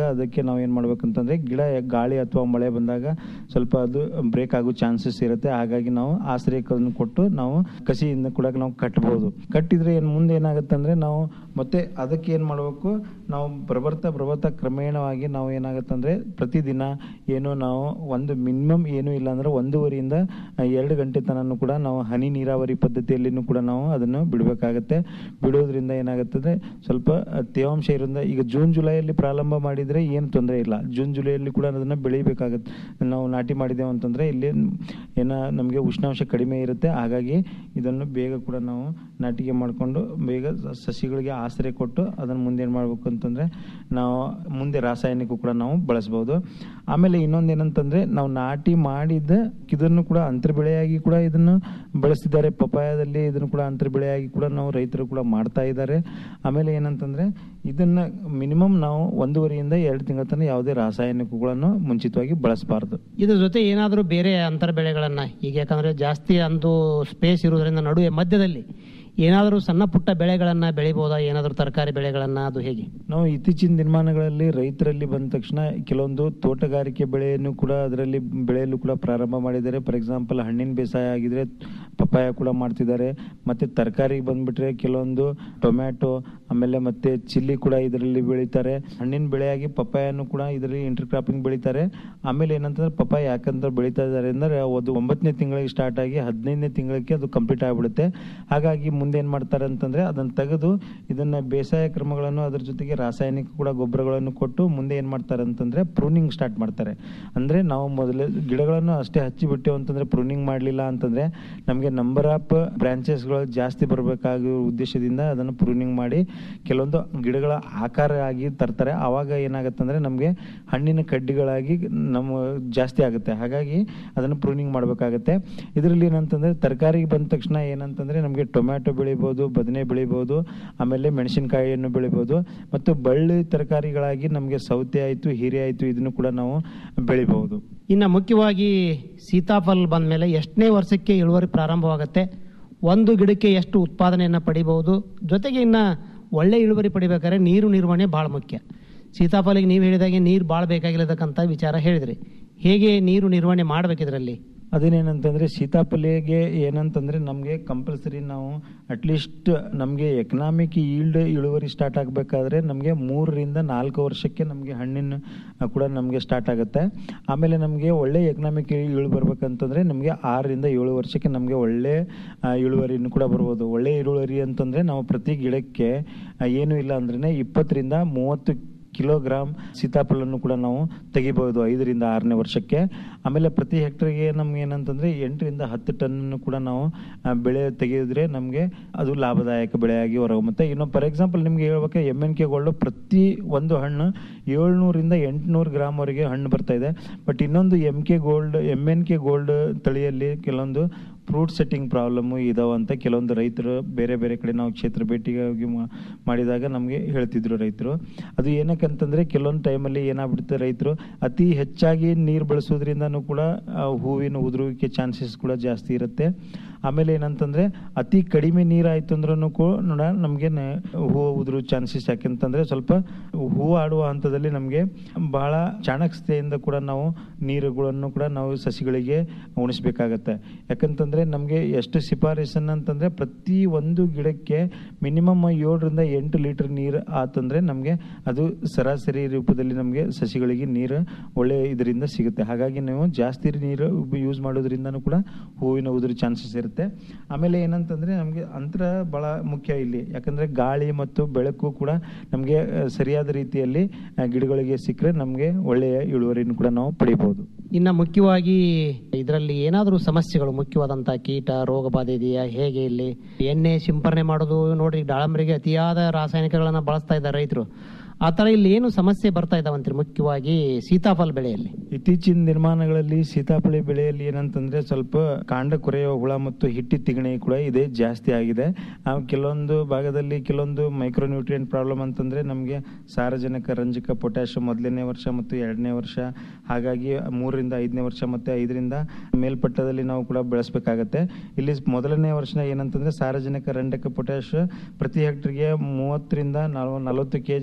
ಅದಕ್ಕೆ ನಾವು ಏನು ಮಾಡ್ಬೇಕಂತಂದ್ರೆ ಗಿಡ ಗಾಳಿ ಅಥವಾ ಮಳೆ ಬಂದಾಗ ಸ್ವಲ್ಪ ಅದು ಬ್ರೇಕ್ ಆಗೋ ಚಾನ್ಸಸ್ ಇರುತ್ತೆ ಹಾಗಾಗಿ ನಾವು ಆಶ್ರಯವನ್ನು ಕೊಟ್ಟು ನಾವು ಕಸಿಯಿಂದ ಕೂಡ ನಾವು ಕಟ್ಬೋದು ಕಟ್ಟಿದ್ರೆ ಏನು ಮುಂದೆ ಏನಾಗುತ್ತೆ ಅಂದ್ರೆ ನಾವು ಮತ್ತೆ ಅದಕ್ಕೆ ಏನು ಮಾಡಬೇಕು ನಾವು ಬರ್ಬರ್ತಾ ಬರ್ಬರ್ತಾ ಕ್ರಮೇಣವಾಗಿ ನಾವು ಏನಾಗುತ್ತೆ ಅಂದ್ರೆ ಪ್ರತಿದಿನ ಏನು ನಾವು ಒಂದು ಮಿನಿಮಮ್ ಏನು ಇಲ್ಲ ಅಂದ್ರೆ ಒಂದೂವರೆಯಿಂದ ಎರಡು ಗಂಟೆ ತನಕ ಕೂಡ ನಾವು ಹನಿ ನೀರಾವರಿ ಪದ್ಧತಿಯಲ್ಲಿನೂ ಕೂಡ ನಾವು ಅದನ್ನು ಬಿಡಬೇಕಾಗತ್ತೆ ಬಿಡೋದ್ರಿಂದ ಏನಾಗುತ್ತೆ ಅಂದ್ರೆ ಸ್ವಲ್ಪ ತೇವಾಂಶ ಇರೋದ್ರಿಂದ ಈಗ ಜೂನ್ ಜುಲೈಯಲ್ಲಿ ಪ್ರಾರಂಭ ಮಾಡಿದ್ರೆ ಏನು ತೊಂದರೆ ಇಲ್ಲ ಜೂನ್ ಜುಲೈಯಲ್ಲಿ ಕೂಡ ಅದನ್ನ ಬೆಳಿಬೇಕಾಗತ್ತೆ ನಾವು ನಾಟಿ ಮಾಡಿದೆವು ಅಂತಂದ್ರೆ ಇಲ್ಲಿ ಏನ ನಮಗೆ ಉಷ್ಣಾಂಶ ಕಡಿಮೆ ಇರುತ್ತೆ ಹಾಗಾಗಿ ಇದನ್ನು ಬೇಗ ಕೂಡ ನಾವು ನಾಟಿಗೆ ಮಾಡಿಕೊಂಡು ಬೇಗ ಸಸಿಗಳಿಗೆ ಆಶ್ರಯ ಕೊಟ್ಟು ಅದನ್ನು ಮುಂದೆ ಏನು ಮಾಡಬೇಕು ಅಂತಂದ್ರೆ ನಾವು ಮುಂದೆ ರಾಸಾಯನಿಕ ಕೂಡ ನಾವು ಬಳಸ್ಬೋದು ಆಮೇಲೆ ಇನ್ನೊಂದು ಏನಂತಂದ್ರೆ ನಾವು ನಾಟಿ ಮಾಡಿದ ಇದನ್ನು ಕೂಡ ಅಂತರ ಬೆಳೆಯಾಗಿ ಕೂಡ ಇದನ್ನು ಬಳಸ್ತಿದ್ದಾರೆ ಪಪಾಯದಲ್ಲಿ ಇದನ್ನು ಕೂಡ ಅಂತರ ಬೆಳೆಯಾಗಿ ಕೂಡ ನಾವು ರೈತರು ಕೂಡ ಮಾಡ್ತಾ ಇದ್ದಾರೆ ಆಮೇಲೆ ಏನಂತಂದ್ರೆ ಇದನ್ನ ಮಿನಿಮಮ್ ನಾವು ಒಂದೂವರೆಯಿಂದ ಎರಡು ತಿಂಗಳ ತನಕ ಯಾವುದೇ ರಾಸಾಯನಿಕಗಳನ್ನು ಮುಂಚಿತವಾಗಿ ಬಳಸಬಾರ್ದು ಇದ್ರ ಜೊತೆ ಏನಾದರೂ ಬೇರೆ ಅಂತರ ಬೆಳೆಗಳನ್ನ ಈಗ ಯಾಕಂದ್ರೆ ಜಾಸ್ತಿ ಅಂದು ಸ್ಪೇಸ್ ಇರೋದ್ರಿಂದ ನಡುವೆ ಮಧ್ಯದಲ್ಲಿ ಏನಾದರೂ ಸಣ್ಣ ಪುಟ್ಟ ಬೆಳೆಗಳನ್ನ ಬೆಳಿಬೋದಾ ಏನಾದರೂ ತರಕಾರಿ ಬೆಳೆಗಳನ್ನ ಅದು ಹೇಗೆ ನಾವು ಇತ್ತೀಚಿನ ದಿನಮಾನಗಳಲ್ಲಿ ರೈತರಲ್ಲಿ ಬಂದ ತಕ್ಷಣ ಕೆಲವೊಂದು ತೋಟಗಾರಿಕೆ ಬೆಳೆಯನ್ನು ಕೂಡ ಅದರಲ್ಲಿ ಬೆಳೆಯಲು ಕೂಡ ಪ್ರಾರಂಭ ಮಾಡಿದ್ದಾರೆ ಫಾರ್ ಎಕ್ಸಾಂಪಲ್ ಹಣ್ಣಿನ ಬೇಸಾಯ ಆಗಿದ್ರೆ ಪಪ್ಪಾಯ ಕೂಡ ಮಾಡ್ತಿದ್ದಾರೆ ಮತ್ತೆ ತರಕಾರಿ ಬಂದ್ಬಿಟ್ರೆ ಕೆಲವೊಂದು ಟೊಮ್ಯಾಟೊ ಆಮೇಲೆ ಮತ್ತೆ ಚಿಲ್ಲಿ ಕೂಡ ಇದರಲ್ಲಿ ಬೆಳೀತಾರೆ ಹಣ್ಣಿನ ಬೆಳೆಯಾಗಿ ಪಪ್ಪಾಯನ್ನು ಕೂಡ ಇದರಲ್ಲಿ ಇಂಟರ್ ಕ್ರಾಪಿಂಗ್ ಬೆಳೀತಾರೆ ಆಮೇಲೆ ಏನಂತಂದ್ರೆ ಪಪ್ಪಾಯ ಯಾಕಂತ ಬೆಳೀತಾ ಇದ್ದಾರೆ ಅಂದ್ರೆ ಅದು ಒಂಬತ್ತನೇ ತಿಂಗಳಿಗೆ ಸ್ಟಾರ್ಟ್ ಆಗಿ ಹದಿನೈದನೇ ತಿಂಗಳಿಗೆ ಅದು ಕಂಪ್ಲೀಟ್ ಆಗ್ಬಿಡುತ್ತೆ ಹಾಗಾಗಿ ಮುಂದೆ ಏನ್ ಮಾಡ್ತಾರೆ ಅಂತಂದ್ರೆ ಅದನ್ನ ತೆಗೆದು ಇದನ್ನ ಬೇಸಾಯ ಕ್ರಮಗಳನ್ನು ಅದ್ರ ಜೊತೆಗೆ ರಾಸಾಯನಿಕ ಕೂಡ ಗೊಬ್ಬರಗಳನ್ನು ಕೊಟ್ಟು ಮುಂದೆ ಏನ್ ಮಾಡ್ತಾರೆ ಅಂತಂದ್ರೆ ಪ್ರೂನಿಂಗ್ ಸ್ಟಾರ್ಟ್ ಮಾಡ್ತಾರೆ ಅಂದ್ರೆ ನಾವು ಮೊದಲೇ ಗಿಡಗಳನ್ನು ಅಷ್ಟೇ ಹಚ್ಚಿ ಬಿಟ್ಟೆವು ಅಂತಂದ್ರೆ ಪ್ರೂನಿಂಗ್ ಮಾಡಲಿಲ್ಲ ಅಂತಂದ್ರೆ ನಮಗೆ ನಂಬರ್ ಆಫ್ ಬ್ರಾಂಚಸ್ಗಳು ಜಾಸ್ತಿ ಬರಬೇಕಾಗಿರೋ ಉದ್ದೇಶದಿಂದ ಅದನ್ನು ಪ್ರೂನಿಂಗ್ ಮಾಡಿ ಕೆಲವೊಂದು ಗಿಡಗಳ ಆಕಾರ ಆಗಿ ತರ್ತಾರೆ ಆವಾಗ ಏನಾಗುತ್ತೆ ಅಂದ್ರೆ ನಮಗೆ ಹಣ್ಣಿನ ಕಡ್ಡಿಗಳಾಗಿ ನಮ್ಮ ಜಾಸ್ತಿ ಆಗುತ್ತೆ ಹಾಗಾಗಿ ಅದನ್ನು ಪ್ರೂನಿಂಗ್ ಮಾಡಬೇಕಾಗತ್ತೆ ಇದರಲ್ಲಿ ಏನಂತಂದ್ರೆ ತರಕಾರಿಗೆ ಬಂದ ತಕ್ಷಣ ಏನಂತಂದ್ರೆ ನಮಗೆ ಟೊಮ್ಯಾಟೊ ಬೆಳಿಬೋದು ಬದನೆ ಬೆಳಿಬೋದು ಆಮೇಲೆ ಮೆಣಸಿನಕಾಯಿಯನ್ನು ಬೆಳಿಬೋದು ಮತ್ತು ಬಳ್ಳಿ ತರಕಾರಿಗಳಾಗಿ ನಮಗೆ ಸೌತೆ ಆಯಿತು ಹೀರೆ ಆಯಿತು ಇದನ್ನು ಕೂಡ ನಾವು ಬೆಳಿಬಹುದು ಇನ್ನು ಮುಖ್ಯವಾಗಿ ಸೀತಾಫಲ್ ಬಂದ ಮೇಲೆ ಎಷ್ಟನೇ ವರ್ಷಕ್ಕೆ ಇಳುವರಿ ಪ್ರಾರಂಭವಾಗುತ್ತೆ ಒಂದು ಗಿಡಕ್ಕೆ ಎಷ್ಟು ಉತ್ಪಾದನೆಯನ್ನು ಪಡಿಬಹುದು ಜೊತೆಗೆ ಇನ್ನು ಒಳ್ಳೆ ಇಳುವರಿ ಪಡಿಬೇಕಾದ್ರೆ ನೀರು ನಿರ್ವಹಣೆ ಭಾಳ ಮುಖ್ಯ ಸೀತಾಫಲಿಗೆ ನೀವು ಹೇಳಿದಾಗೆ ನೀರು ಭಾಳ ಬೇಕಾಗಿಲ್ಲತಕ್ಕಂಥ ವಿಚಾರ ಹೇಳಿದ್ರಿ ಹೇಗೆ ನೀರು ನಿರ್ವಹಣೆ ಮಾಡಬೇಕಿದ್ರಲ್ಲಿ ಅದೇನೇನಂತಂದ್ರೆ ಸೀತಾಫಲಿಗೆ ಏನಂತಂದ್ರೆ ನಮಗೆ ಕಂಪಲ್ಸರಿ ನಾವು ಅಟ್ಲೀಸ್ಟ್ ನಮಗೆ ಎಕನಾಮಿಕ್ ಈಲ್ಡ್ ಇಳುವರಿ ಸ್ಟಾರ್ಟ್ ಆಗಬೇಕಾದ್ರೆ ನಮಗೆ ಮೂರರಿಂದ ನಾಲ್ಕು ವರ್ಷಕ್ಕೆ ನಮಗೆ ಹಣ್ಣಿನ ಕೂಡ ನಮಗೆ ಸ್ಟಾರ್ಟ್ ಆಗುತ್ತೆ ಆಮೇಲೆ ನಮಗೆ ಒಳ್ಳೆ ಎಕನಾಮಿಕ್ ಇಳು ಬರ್ಬೇಕಂತಂದ್ರೆ ನಮಗೆ ಆರರಿಂದ ಏಳು ವರ್ಷಕ್ಕೆ ನಮಗೆ ಒಳ್ಳೆ ಆ, ಇಳುವರಿನೂ ಕೂಡ ಬರ್ಬೋದು ಒಳ್ಳೆ ಇಳುವರಿ ಅಂತಂದ್ರೆ ನಾವು ಪ್ರತಿ ಗಿಡಕ್ಕೆ ಆ, ಏನು ಇಲ್ಲ ಅಂದ್ರೆ ಇಪ್ಪತ್ತರಿಂದ ಮೂವತ್ತು ಕಿಲೋಗ್ರಾಮ್ ಸೀತಾಫಲನ್ನು ಕೂಡ ನಾವು ತೆಗಿಬಹುದು ಐದರಿಂದ ಆರನೇ ವರ್ಷಕ್ಕೆ ಆಮೇಲೆ ಪ್ರತಿ ಹೆಕ್ಟರ್ಗೆ ನಮ್ಗೆ ಏನಂತಂದ್ರೆ ಎಂಟರಿಂದ ಹತ್ತು ಟನ್ ಕೂಡ ನಾವು ಆ, ಬೆಳೆ ತೆಗೆದ್ರೆ ನಮಗೆ ಅದು ಲಾಭದಾಯಕ ಬೆಳೆಯಾಗಿ ಹೊರಹೊಮ್ಮುತ್ತೆ ಇನ್ನು ಫಾರ್ ಎಕ್ಸಾಂಪಲ್ ನಿಮ್ಗೆ ಹೇಳ್ಬೇಕು ಎಮ್ ಎನ್ ಕೆ ಗೋಲ್ಡ್ ಪ್ರತಿ ಒಂದು ಹಣ್ಣು ಏಳ್ನೂರಿಂದ ಎಂಟುನೂರು ಗ್ರಾಮ್ ವರೆಗೆ ಹಣ್ಣು ಬರ್ತಾ ಇದೆ ಬಟ್ ಇನ್ನೊಂದು M K gold M N K gold ತಳಿಯಲ್ಲಿ ಕೆಲವೊಂದು ಫ್ರೂಟ್ ಸೆಟ್ಟಿಂಗ್ ಪ್ರಾಬ್ಲಮ್ ಇದಾವ ಅಂತ ಕೆಲವೊಂದು ರೈತರು ಬೇರೆ ಬೇರೆ ಕಡೆ ನಾವು ಕ್ಷೇತ್ರ ಭೇಟಿಗಾಗಿ ಮಾ- ಮಾಡಿದಾಗ ನಮಗೆ ಹೇಳ್ತಿದ್ರು ರೈತರು ಅದು ಏನಕ್ಕಂತಂದ್ರೆ ಕೆಲವೊಂದು ಟೈಮಲ್ಲಿ ಏನಾಗ್ಬಿಡುತ್ತೆ ರೈತರು ಅತಿ ಹೆಚ್ಚಾಗಿ ನೀರು ಬಳಸೋದ್ರಿಂದನೂ ಕೂಡ ಆ, ಹೂವಿನ ಉದುರುವಿಕೆ ಚಾನ್ಸಸ್ ಕೂಡ ಜಾಸ್ತಿ ಇರುತ್ತೆ ಆಮೇಲೆ ಏನಂತಂದ್ರೆ ಅತಿ ಕಡಿಮೆ ನೀರಾಯ್ತು ಅಂದ್ರೂ ಕೂಡ ನಮಗೆ ಹೂವು ಉದುರು ಚಾನ್ಸಸ್ ಯಾಕೆಂತಂದ್ರೆ ಸ್ವಲ್ಪ ಹೂವು ಆಡುವ ಹಂತದಲ್ಲಿ ನಮಗೆ ಬಹಳ ಚಾಣಕ್ಷತೆಯಿಂದ ಕೂಡ ನಾವು ನೀರುಗಳನ್ನು ಕೂಡ ನಾವು ಸಸಿಗಳಿಗೆ ಉಣಿಸ್ಬೇಕಾಗತ್ತೆ ಯಾಕಂತಂದ್ರೆ ನಮಗೆ ಎಷ್ಟು ಶಿಫಾರಸನ್ನ ಅಂತಂದ್ರೆ ಪ್ರತಿ ಒಂದು ಗಿಡಕ್ಕೆ ಮಿನಿಮಮ್ ಏಳರಿಂದ ಎಂಟು ಲೀಟರ್ ನೀರು ಆತಂದ್ರೆ ನಮಗೆ ಅದು ಸರಾಸರಿ ರೂಪದಲ್ಲಿ ನಮಗೆ ಸಸಿಗಳಿಗೆ ನೀರು ಒಳ್ಳೆ ಇದರಿಂದ ಸಿಗುತ್ತೆ ಹಾಗಾಗಿ ನೀವು ಜಾಸ್ತಿ ನೀರು ಯೂಸ್ ಮಾಡೋದ್ರಿಂದನೂ ಕೂಡ ಹೂವಿನ ಉದುರು ಚಾನ್ಸಸ್ ಇರುತ್ತೆ ಆಮೇಲೆ ಏನಂತಂದ್ರೆ ನಮಗೆ ಅಂತರ ಬಹಳ ಮುಖ್ಯ ಇಲ್ಲಿ ಯಾಕಂದ್ರೆ ಗಾಳಿ ಮತ್ತು ಬೆಳಕು ಕೂಡ ನಮಗೆ ಸರಿಯಾದ ರೀತಿಯಲ್ಲಿ ಆ, ಗಿಡಗಳಿಗೆ ಸಿಕ್ಕರೆ ನಮಗೆ ಒಳ್ಳೆಯ ಇಳುವರಿಯನ್ನು ಕೂಡ ನಾವು ಪಡಿಬಹುದು ಇನ್ನ ಮುಖ್ಯವಾಗಿ ಇದರಲ್ಲಿ ಏನಾದರೂ ಸಮಸ್ಯೆಗಳು ಮುಖ್ಯವಾದಂತ ಕೀಟ ರೋಗ ಬಾಧೆ ಇದೆಯಾ ಹೇಗೆ ಇಲ್ಲಿ ಎಣ್ಣೆ ಸಿಂಪರಣೆ ಮಾಡೋದು ನೋಡ್ರಿ ದಾಳಂಬರಿಗೆ ಅತಿಯಾದ ರಾಸಾಯನಿಕಗಳನ್ನ ಬಳಸ್ತಾ ಇದ್ದಾರೆ ರೈತರು ಆ ತರ ಇಲ್ಲಿ ಏನು ಸಮಸ್ಯೆ ಬರ್ತಾ ಇದಾವಂತ್ರಿ ಮುಖ್ಯವಾಗಿ ಸೀತಾಫಲ ಬೆಳೆಯಲ್ಲಿ ಇತ್ತೀಚಿನ ನಿರ್ಮಾಣಗಳಲ್ಲಿ ಸೀತಾಫಲ ಬೆಳೆಯಲ್ಲಿ ಏನಂತಂದ್ರೆ ಸ್ವಲ್ಪ ಕಾಂಡ ಕೊರೆಯುವ ಹುಳ ಮತ್ತು ಹಿಟ್ಟಿ ತಿಗಣೆ ಕೂಡ ಇದೆ ಜಾಸ್ತಿ ಆಗಿದೆ ಆ, ಕೆಲವೊಂದು ಭಾಗದಲ್ಲಿ ಕೆಲವೊಂದು ಮೈಕ್ರೋನ್ಯೂಟ್ರಿಯೆಂಟ್ ಪ್ರಾಬ್ಲಮ್ ಅಂತಂದ್ರೆ ನಮಗೆ ಸಾರಜನಕ ರಂಜಕ ಪೊಟ್ಯಾಷ್ ಮೊದಲನೇ ವರ್ಷ ಮತ್ತು ಎರಡನೇ ವರ್ಷ ಹಾಗಾಗಿ ಮೂರರಿಂದ ಐದನೇ ವರ್ಷ ಮತ್ತೆ ಐದರಿಂದ ಮೇಲ್ಪಟ್ಟದಲ್ಲಿ ನಾವು ಕೂಡ ಬೆಳೆಸಬೇಕಾಗತ್ತೆ ಇಲ್ಲಿ ಮೊದಲನೇ ವರ್ಷ ಏನಂತಂದ್ರೆ ಸಾರಜನಕ ರಂಜಕ ಪೊಟ್ಯಾಷ್ ಪ್ರತಿ ಹೆಕ್ಟರ್ಗೆ ಮೂವತ್ತರಿಂದ ನಲವತ್ತು ಕೆ ಜಿ ಕೂಡ ನಾವು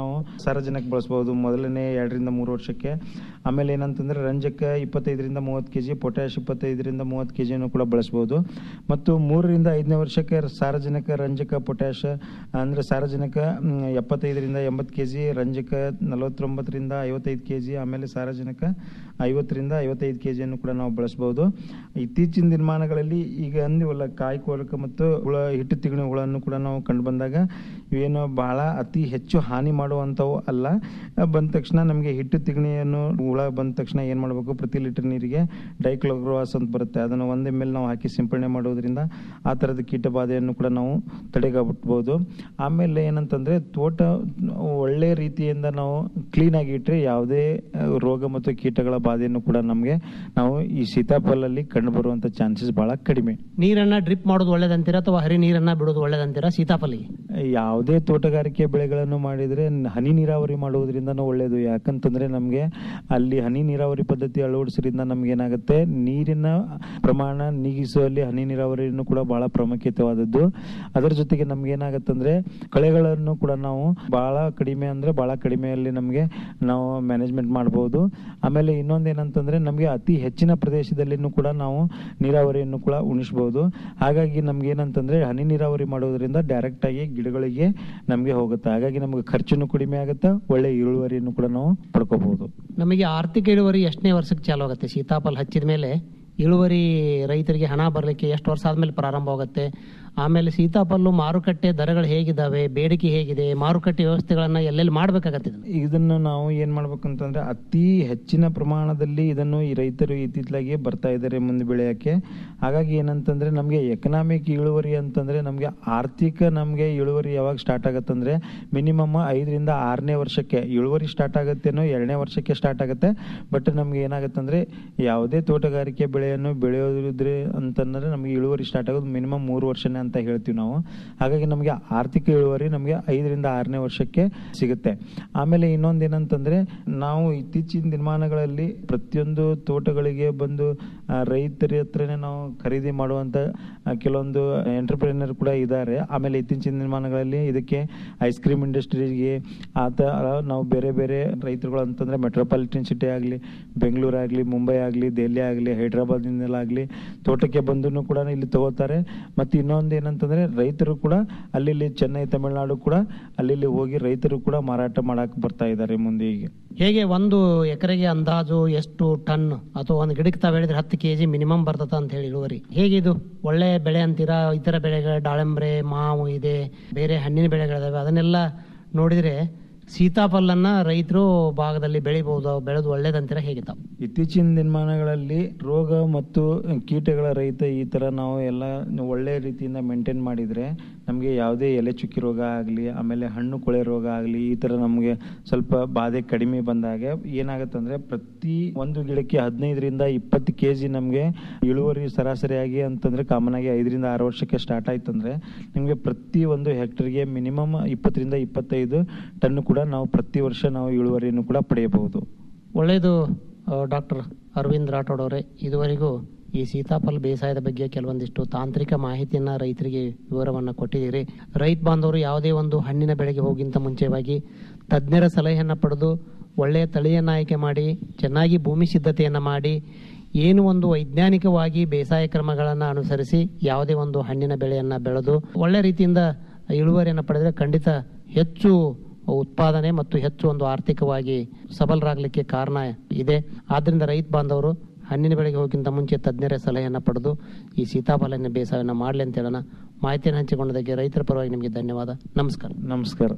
ನಾವು ಸಾರಜನಕ ಬಳಸ್ಬೋದು ಮೊದಲನೇ ಎರಡರಿಂದ ಮೂರು ವರ್ಷಕ್ಕೆ ಆಮೇಲೆ ಏನಂತಂದ್ರೆ ರಂಜಕ ಇಪ್ಪತ್ತೈದರಿಂದ ಮೂವತ್ತು ಕೆ ಜಿ ಪೊಟ್ಯಾಶ್ ಇಪ್ಪತ್ತೈದರಿಂದ ಮೂವತ್ತು ಕೆ ಜಿಯನ್ನು ಕೂಡ ಬಳಸ್ಬೋದು ಮತ್ತು ಮೂರರಿಂದ ಐದನೇ ವರ್ಷಕ್ಕೆ ಸಾರಜನಕ ರಂಜಕ ಪೊಟ್ಯಾಶ್ ಅಂದರೆ ಸಾರಜನಕ ಮ್, ಎಪ್ಪತ್ತೈದರಿಂದ ಎಂಬತ್ತು ಕೆ ಜಿ ರಂಜಕ ನಲವತ್ತೊಂಬತ್ತರಿಂದ ಐವತ್ತೈದು ಕೆ ಜಿ ಆಮೇಲೆ ಸಾರಜನಕ ಐವತ್ತರಿಂದ ಐವತ್ತೈದು ಕೆ ಜಿಯನ್ನು ಕೂಡ ನಾವು ಬಳಸ್ಬೋದು ಇತ್ತೀಚಿನ ದಿನಮಾನಗಳಲ್ಲಿ ಈಗ ಅಂದಿವಲ್ಲ ಕಾಯಿ ಕೊರಕ ಮತ್ತು ಹುಳ ಹಿಟ್ಟು ತಿಗಣಿ ಹುಳನ್ನು ಕೂಡ ನಾವು ಕಂಡು ಬಂದಾಗ ಇವೇನು ಬಹಳ ಅತಿ ಹೆಚ್ಚು ಹಾನಿ ಮಾಡುವಂಥವು ಅಲ್ಲ ಬಂದ ತಕ್ಷಣ ನಮಗೆ ಹಿಟ್ಟು ತಿಗಣಿಯನ್ನು ಹುಳ ಬಂದ ತಕ್ಷಣ ಏನು ಮಾಡಬೇಕು ಪ್ರತಿ ಲೀಟರ್ ನೀರಿಗೆ ಡೈಕ್ಲೋಗ್ರೋವಾಸ್ ಅಂತ ಬರುತ್ತೆ ಅದನ್ನು ಒಂದೇ ಮೇಲೆ ನಾವು ಹಾಕಿ ಸಿಂಪಡಣೆ ಮಾಡೋದ್ರಿಂದ ಆ ಥರದ ಕೀಟ ಬಾಧೆಯನ್ನು ಕೂಡ ನಾವು ತಡೆಗಟ್ಟಬಹುದು ಆಮೇಲೆ ಏನಂತಂದ್ರೆ ತೋಟ ಒಳ್ಳೆ ರೀತಿಯಿಂದ ನಾವು ಕ್ಲೀನಾಗಿ ಇಟ್ಟರೆ ಯಾವುದೇ ಆ, ರೋಗ ಮತ್ತು ಕೀಟಗಳ ಬಾಧೆಯನ್ನು ಕೂಡ ನಮಗೆ ನಾವು ಈ ಸೀತಾಫಲಲ್ಲಿ ಕಂಡು ಬರುವಂಥ ಚಾನ್ಸಸ್ ಬಹಳ ಕಡಿಮೆ ನೀರನ್ನ ಡ್ರಿಪ್ ಮಾಡೋದು ಒಳ್ಳೇದಂತೀರಾ ಅಥವಾ ಹರಿ ನೀರನ್ನ ಬಿಡೋದು ಒಳ್ಳೇದಂತೀರಾ ಸೀತಾಫಲಿಗೆ ಯಾವುದೇ ತೋಟಗಾರಿಕೆ ಬೆಳೆಗಳನ್ನು ಮಾಡಿದರೆ ನ- ಹನಿ ನೀರಾವರಿ ಮಾಡುವುದರಿಂದ ಒಳ್ಳೆಯದು ಯಾಕಂತಂದ್ರೆ ನಮಗೆ ಅಲ್ಲಿ ಹನಿ ನೀರಾವರಿ ಪದ್ಧತಿ ಅಳವಡಿಸೋದ್ರಿಂದ ನಮ್ಗೆ ಏನಾಗುತ್ತೆ ನೀರಿನ ಪ್ರಮಾಣ ನೀಗಿಸುವಲ್ಲಿ ಹನಿ ನೀರಾವರಿಯನ್ನು ಕೂಡ ಬಹಳ ಪ್ರಾಮುಖ್ಯತೆವಾದದ್ದು ಅದರ ಜೊತೆಗೆ ನಮ್ಗೆ ಏನಾಗತ್ತಂದ್ರೆ ಕಳೆಗಳನ್ನು ಕೂಡ ನಾವು ಬಹಳ ಕಡಿಮೆ ಅಂದ್ರೆ ಬಹಳ ಕಡಿಮೆಯಲ್ಲಿ ನಮಗೆ ನಾವು ಮ್ಯಾನೇಜ್ಮೆಂಟ್ ಮಾಡಬಹುದು ಆಮೇಲೆ ಇನ್ನೊಂದು ಏನಂತಂದ್ರೆ ನಮಗೆ ಅತಿ ಹೆಚ್ಚಿನ ಪ್ರದೇಶದಲ್ಲಿನೂ ಕೂಡ ನಾವು ನೀರಾವರಿಯನ್ನು ಕೂಡ ಉಣಿಸಬಹುದು ಹಾಗಾಗಿ ನಮ್ಗೆ ಏನಂತಂದ್ರೆ ಹನಿ ನೀರಾವರಿ ಮಾಡೋದ್ರಿಂದ ಡೈರೆಕ್ಟ್ ಆಗಿ ಗಿಡಗಳಿಗೆ ನಮಗೆ ಹೋಗುತ್ತೆ ಹಾಗಾಗಿ ನಮಗೆ ಖರ್ಚುನು ಕಡಿಮೆ ಆಗುತ್ತೆ ಒಳ್ಳೆ ಇಳುವರಿಯನ್ನು ಕೂಡ ನಾವು ಪಡ್ಕೋಬಹುದು ನಮಗೆ ಆರ್ಥಿಕ ಇಳುವರಿ ಎಷ್ಟನೇ ವರ್ಷಕ್ಕೆ ಚಾಲು ಆಗುತ್ತೆ ಸೀತಾಫಲ ಹಚ್ಚಿದ ಮೇಲೆ ಇಳುವರಿ ರೈತರಿಗೆ ಹಣ ಬರಲಿಕ್ಕೆ ಎಷ್ಟು ವರ್ಷ ಆದ್ಮೇಲೆ ಪ್ರಾರಂಭವಾಗುತ್ತೆ ಆಮೇಲೆ ಸೀತಾಫಲ ಮಾರುಕಟ್ಟೆ ದರಗಳು ಹೇಗಿದ್ದಾವೆ ಬೇಡಿಕೆ ಹೇಗಿದೆ ಮಾರುಕಟ್ಟೆ ವ್ಯವಸ್ಥೆಗಳನ್ನ ಎಲ್ಲೆಲ್ಲಿ ಮಾಡ್ಬೇಕಾಗತ್ತೆ ಇದನ್ನ? ಇದನ್ನು ನಾವು ಏನ್ ಮಾಡ್ಬೇಕಂತಂದ್ರೆ ಅತಿ ಹೆಚ್ಚಿನ ಪ್ರಮಾಣದಲ್ಲಿ ಇದನ್ನು ಈ ರೈತರು ಇತ್ತಿತ್ತಲಾಗಿ ಬರ್ತಾ ಇದ್ದಾರೆ ಮುಂದೆ ಬೆಳೆಯಕ್ಕೆ ಹಾಗಾಗಿ ಏನಂತಂದ್ರೆ ನಮಗೆ ಎಕನಾಮಿಕ್ ಇಳುವರಿ ಅಂತಂದ್ರೆ ನಮಗೆ ಆರ್ಥಿಕ ನಮಗೆ ಇಳುವರಿ ಯಾವಾಗ ಸ್ಟಾರ್ಟ್ ಆಗತ್ತಂದ್ರೆ ಮಿನಿಮಮ್ ಐದರಿಂದ ಆರನೇ ವರ್ಷಕ್ಕೆ ಇಳುವರಿ ಸ್ಟಾರ್ಟ್ ಆಗುತ್ತೇನೋ ಎರಡನೇ ವರ್ಷಕ್ಕೆ ಸ್ಟಾರ್ಟ್ ಆಗುತ್ತೆ ಬಟ್ ನಮ್ಗೆ ಏನಾಗುತ್ತಂದ್ರೆ ಯಾವುದೇ ತೋಟಗಾರಿಕೆ ಬೆಳೆಯನ್ನು ಬೆಳೆಯೋದ್ರೆ ಅಂತಂದ್ರೆ ನಮಗೆ ಇಳುವರಿ ಸ್ಟಾರ್ಟ್ ಆಗೋದು ಮಿನಿಮಮ್ ಮೂರು ವರ್ಷನೇ ಅಂತ ಹೇಳ್ತೀವಿ ನಾವು ಹಾಗಾಗಿ ನಮಗೆ ಆರ್ಥಿಕ ಇಳುವರಿ ನಮಗೆ ಐದರಿಂದ ಆರನೇ ವರ್ಷಕ್ಕೆ ಸಿಗುತ್ತೆ ಆಮೇಲೆ ಇನ್ನೊಂದು ಏನಂತಂದ್ರೆ ನಾವು ಇತ್ತೀಚಿನ ದಿನಮಾನಗಳಲ್ಲಿ ಪ್ರತಿಯೊಂದು ತೋಟಗಳಿಗೆ ಬಂದು ಆ, ರೈತರ ಹತ್ರನೇ ನಾವು ಖರೀದಿ ಮಾಡುವಂತ ಆ, ಕೆಲವೊಂದು ಎಂಟರ್ಪ್ರಿನರ್ ಕೂಡ ಇದ್ದಾರೆ ಆಮೇಲೆ ಇತ್ತೀಚಿನ ದಿನಮಾನಗಳಲ್ಲಿ ಇದಕ್ಕೆ ಐಸ್ ಕ್ರೀಮ್ ಇಂಡಸ್ಟ್ರಿಗೆ ಆ ಥರ ನಾವು ಬೇರೆ ಬೇರೆ ರೈತರುಗಳು ಅಂತಂದ್ರೆ ಮೆಟ್ರೋಪಾಲಿಟನ್ ಸಿಟಿ ಆಗಲಿ ಬೆಂಗಳೂರು ಆಗಲಿ ಮುಂಬೈ ಆಗಲಿ ದೆಹಲಿ ಆಗಲಿ ಹೈದ್ರಾಬಾದ್ನಿಂದಲಾಗಲಿ ತೋಟಕ್ಕೆ ಬಂದು ಕೂಡ ಇಲ್ಲಿ ತಗೋತಾರೆ ಮತ್ತು ಇನ್ನೊಂದು ಏನಂತಂದ್ರೆ ರೈತರು ಕೂಡ ಅಲ್ಲಿ ಇಲ್ಲಿ ಚೆನ್ನೈ ತಮಿಳುನಾಡು ಕೂಡ ಅಲ್ಲಿ ಇಲ್ಲಿ ಹೋಗಿ ರೈತರು ಕೂಡ ಮಾರಾಟ ಮಾಡಕ್ ಬರ್ತಾ ಇದ್ದಾರೆ ಮುಂದೆ ಈಗ ಹೇಗೆ ಒಂದು ಎಕರೆಗೆ ಅಂದಾಜು ಎಷ್ಟು ಟನ್ ಅಥವಾ ಒಂದು ಗಿಡಕ್ಕೆ ತಾವು ಹೇಳಿದ್ರೆ ಹತ್ತು ಕೆಜಿ ಮಿನಿಮಮ್ ಬರ್ತದ ಅಂತ ಹೇಳಿ ಇಳುವರಿ ಹೇಗಿದು ಒಳ್ಳೆ ಬೆಳೆ ಅಂತೀರಾ ಇತರ ಬೆಳೆಗಳು ದಾಳಿಂಬ್ರೆ ಮಾವು ಇದೆ ಬೇರೆ ಹಣ್ಣಿನ ಬೆಳೆಗಳಿದಾವೆ ಅದನ್ನೆಲ್ಲ ನೋಡಿದ್ರೆ ಸೀತಾಫಲನ್ನ ರೈತರು ಭಾಗದಲ್ಲಿ ಬೆಳಿಬಹುದು ಬೆಳೆದು ಒಳ್ಳೇದಂತೀರಾ ಹೇಗೆ ತಾವು ಇತ್ತೀಚಿನ ದಿನಮಾನಗಳಲ್ಲಿ ರೋಗ ಮತ್ತು ಕೀಟಗಳ ರಹಿತ ಈ ತರ ನಾವು ಎಲ್ಲ ಒಳ್ಳೆ ರೀತಿಯಿಂದ ಮೇಂಟೈನ್ ಮಾಡಿದ್ರೆ ನಮಗೆ ಯಾವುದೇ ಎಲೆ ಚುಕ್ಕಿ ರೋಗ ಆಗಲಿ ಆಮೇಲೆ ಹಣ್ಣು ಕೊಳೆ ರೋಗ ಆಗಲಿ ಈ ತರ ನಮಗೆ ಸ್ವಲ್ಪ ಬಾಧೆ ಕಡಿಮೆ ಬಂದಾಗ ಏನಾಗುತ್ತಂದ್ರೆ ಪ್ರತಿ ಒಂದು ಗಿಡಕ್ಕೆ ಹದಿನೈದರಿಂದ ಇಪ್ಪತ್ತು ಕೆ ಜಿ ನಮಗೆ ಇಳುವರಿ ಸರಾಸರಿಯಾಗಿ ಅಂತಂದ್ರೆ ಕಾಮನ್ ಆಗಿ ಐದರಿಂದ ಆರು ವರ್ಷಕ್ಕೆ ಸ್ಟಾರ್ಟ್ ಆಯ್ತಂದ್ರೆ ನಿಮಗೆ ಪ್ರತಿ ಒಂದು ಹೆಕ್ಟರ್ಗೆ ಮಿನಿಮಮ್ ಇಪ್ಪತ್ತರಿಂದ ಇಪ್ಪತ್ತೈದು ಟನ್ ಕೂಡ ನಾವು ಪ್ರತಿ ವರ್ಷ ನಾವು ಇಳುವರಿಯನ್ನು ಕೂಡ ಪಡೆಯಬಹುದು ಒಳ್ಳೆಯದು ಡಾಕ್ಟರ್ ಅರವಿಂದ್ ರಾಠೋಡ್ ಅವರೇ ಇದುವರೆಗೂ ಈ ಸೀತಾಫಲ ಬೇಸಾಯದ ಬಗ್ಗೆ ಕೆಲವೊಂದಿಷ್ಟು ತಾಂತ್ರಿಕ ಮಾಹಿತಿಯನ್ನ ರೈತರಿಗೆ ವಿವರವನ್ನ ಕೊಟ್ಟಿದ್ದೀರಿ ರೈತ ಬಾಂಧವರು ಯಾವುದೇ ಒಂದು ಹಣ್ಣಿನ ಬೆಳೆಗೆ ಹೋಗಿಂತ ಮುಂಚೆವಾಗಿ ತಜ್ಞರ ಸಲಹೆಯನ್ನ ಪಡೆದು ಒಳ್ಳೆಯ ತಳಿಯನ್ನ ಆಯ್ಕೆ ಮಾಡಿ ಚೆನ್ನಾಗಿ ಭೂಮಿ ಸಿದ್ಧತೆಯನ್ನ ಮಾಡಿ ಏನು ಒಂದು ವೈಜ್ಞಾನಿಕವಾಗಿ ಬೇಸಾಯ ಕ್ರಮಗಳನ್ನು ಅನುಸರಿಸಿ ಯಾವುದೇ ಒಂದು ಹಣ್ಣಿನ ಬೆಳೆಯನ್ನ ಬೆಳೆದು ಒಳ್ಳೆ ರೀತಿಯಿಂದ ಇಳುವರಿಯನ್ನು ಪಡೆದರೆ ಖಂಡಿತ ಹೆಚ್ಚು ಉತ್ಪಾದನೆ ಮತ್ತು ಹೆಚ್ಚು ಒಂದು ಆರ್ಥಿಕವಾಗಿ ಸಬಲರಾಗಲಿಕ್ಕೆ ಕಾರಣ ಇದೆ ಆದ್ದರಿಂದ ರೈತ ಬಾಂಧವರು ಹಣ್ಣಿನ ಬೆಳೆಗೆ ಹೋಗಿಂತ ಮುಂಚೆ ತಜ್ಞರ ಸಲಹೆಯನ್ನು ಪಡೆದು ಈ ಸೀತಾಫಲನ ಬೇಸಾಯವನ್ನು ಮಾಡಲಿ ಅಂತ ಹೇಳೋಣ ಮಾಹಿತಿಯನ್ನು ಹಂಚಿಕೊಂಡದಕ್ಕೆ ರೈತರ ಪರವಾಗಿ ನಿಮಗೆ ಧನ್ಯವಾದ ನಮಸ್ಕಾರ ನಮಸ್ಕಾರ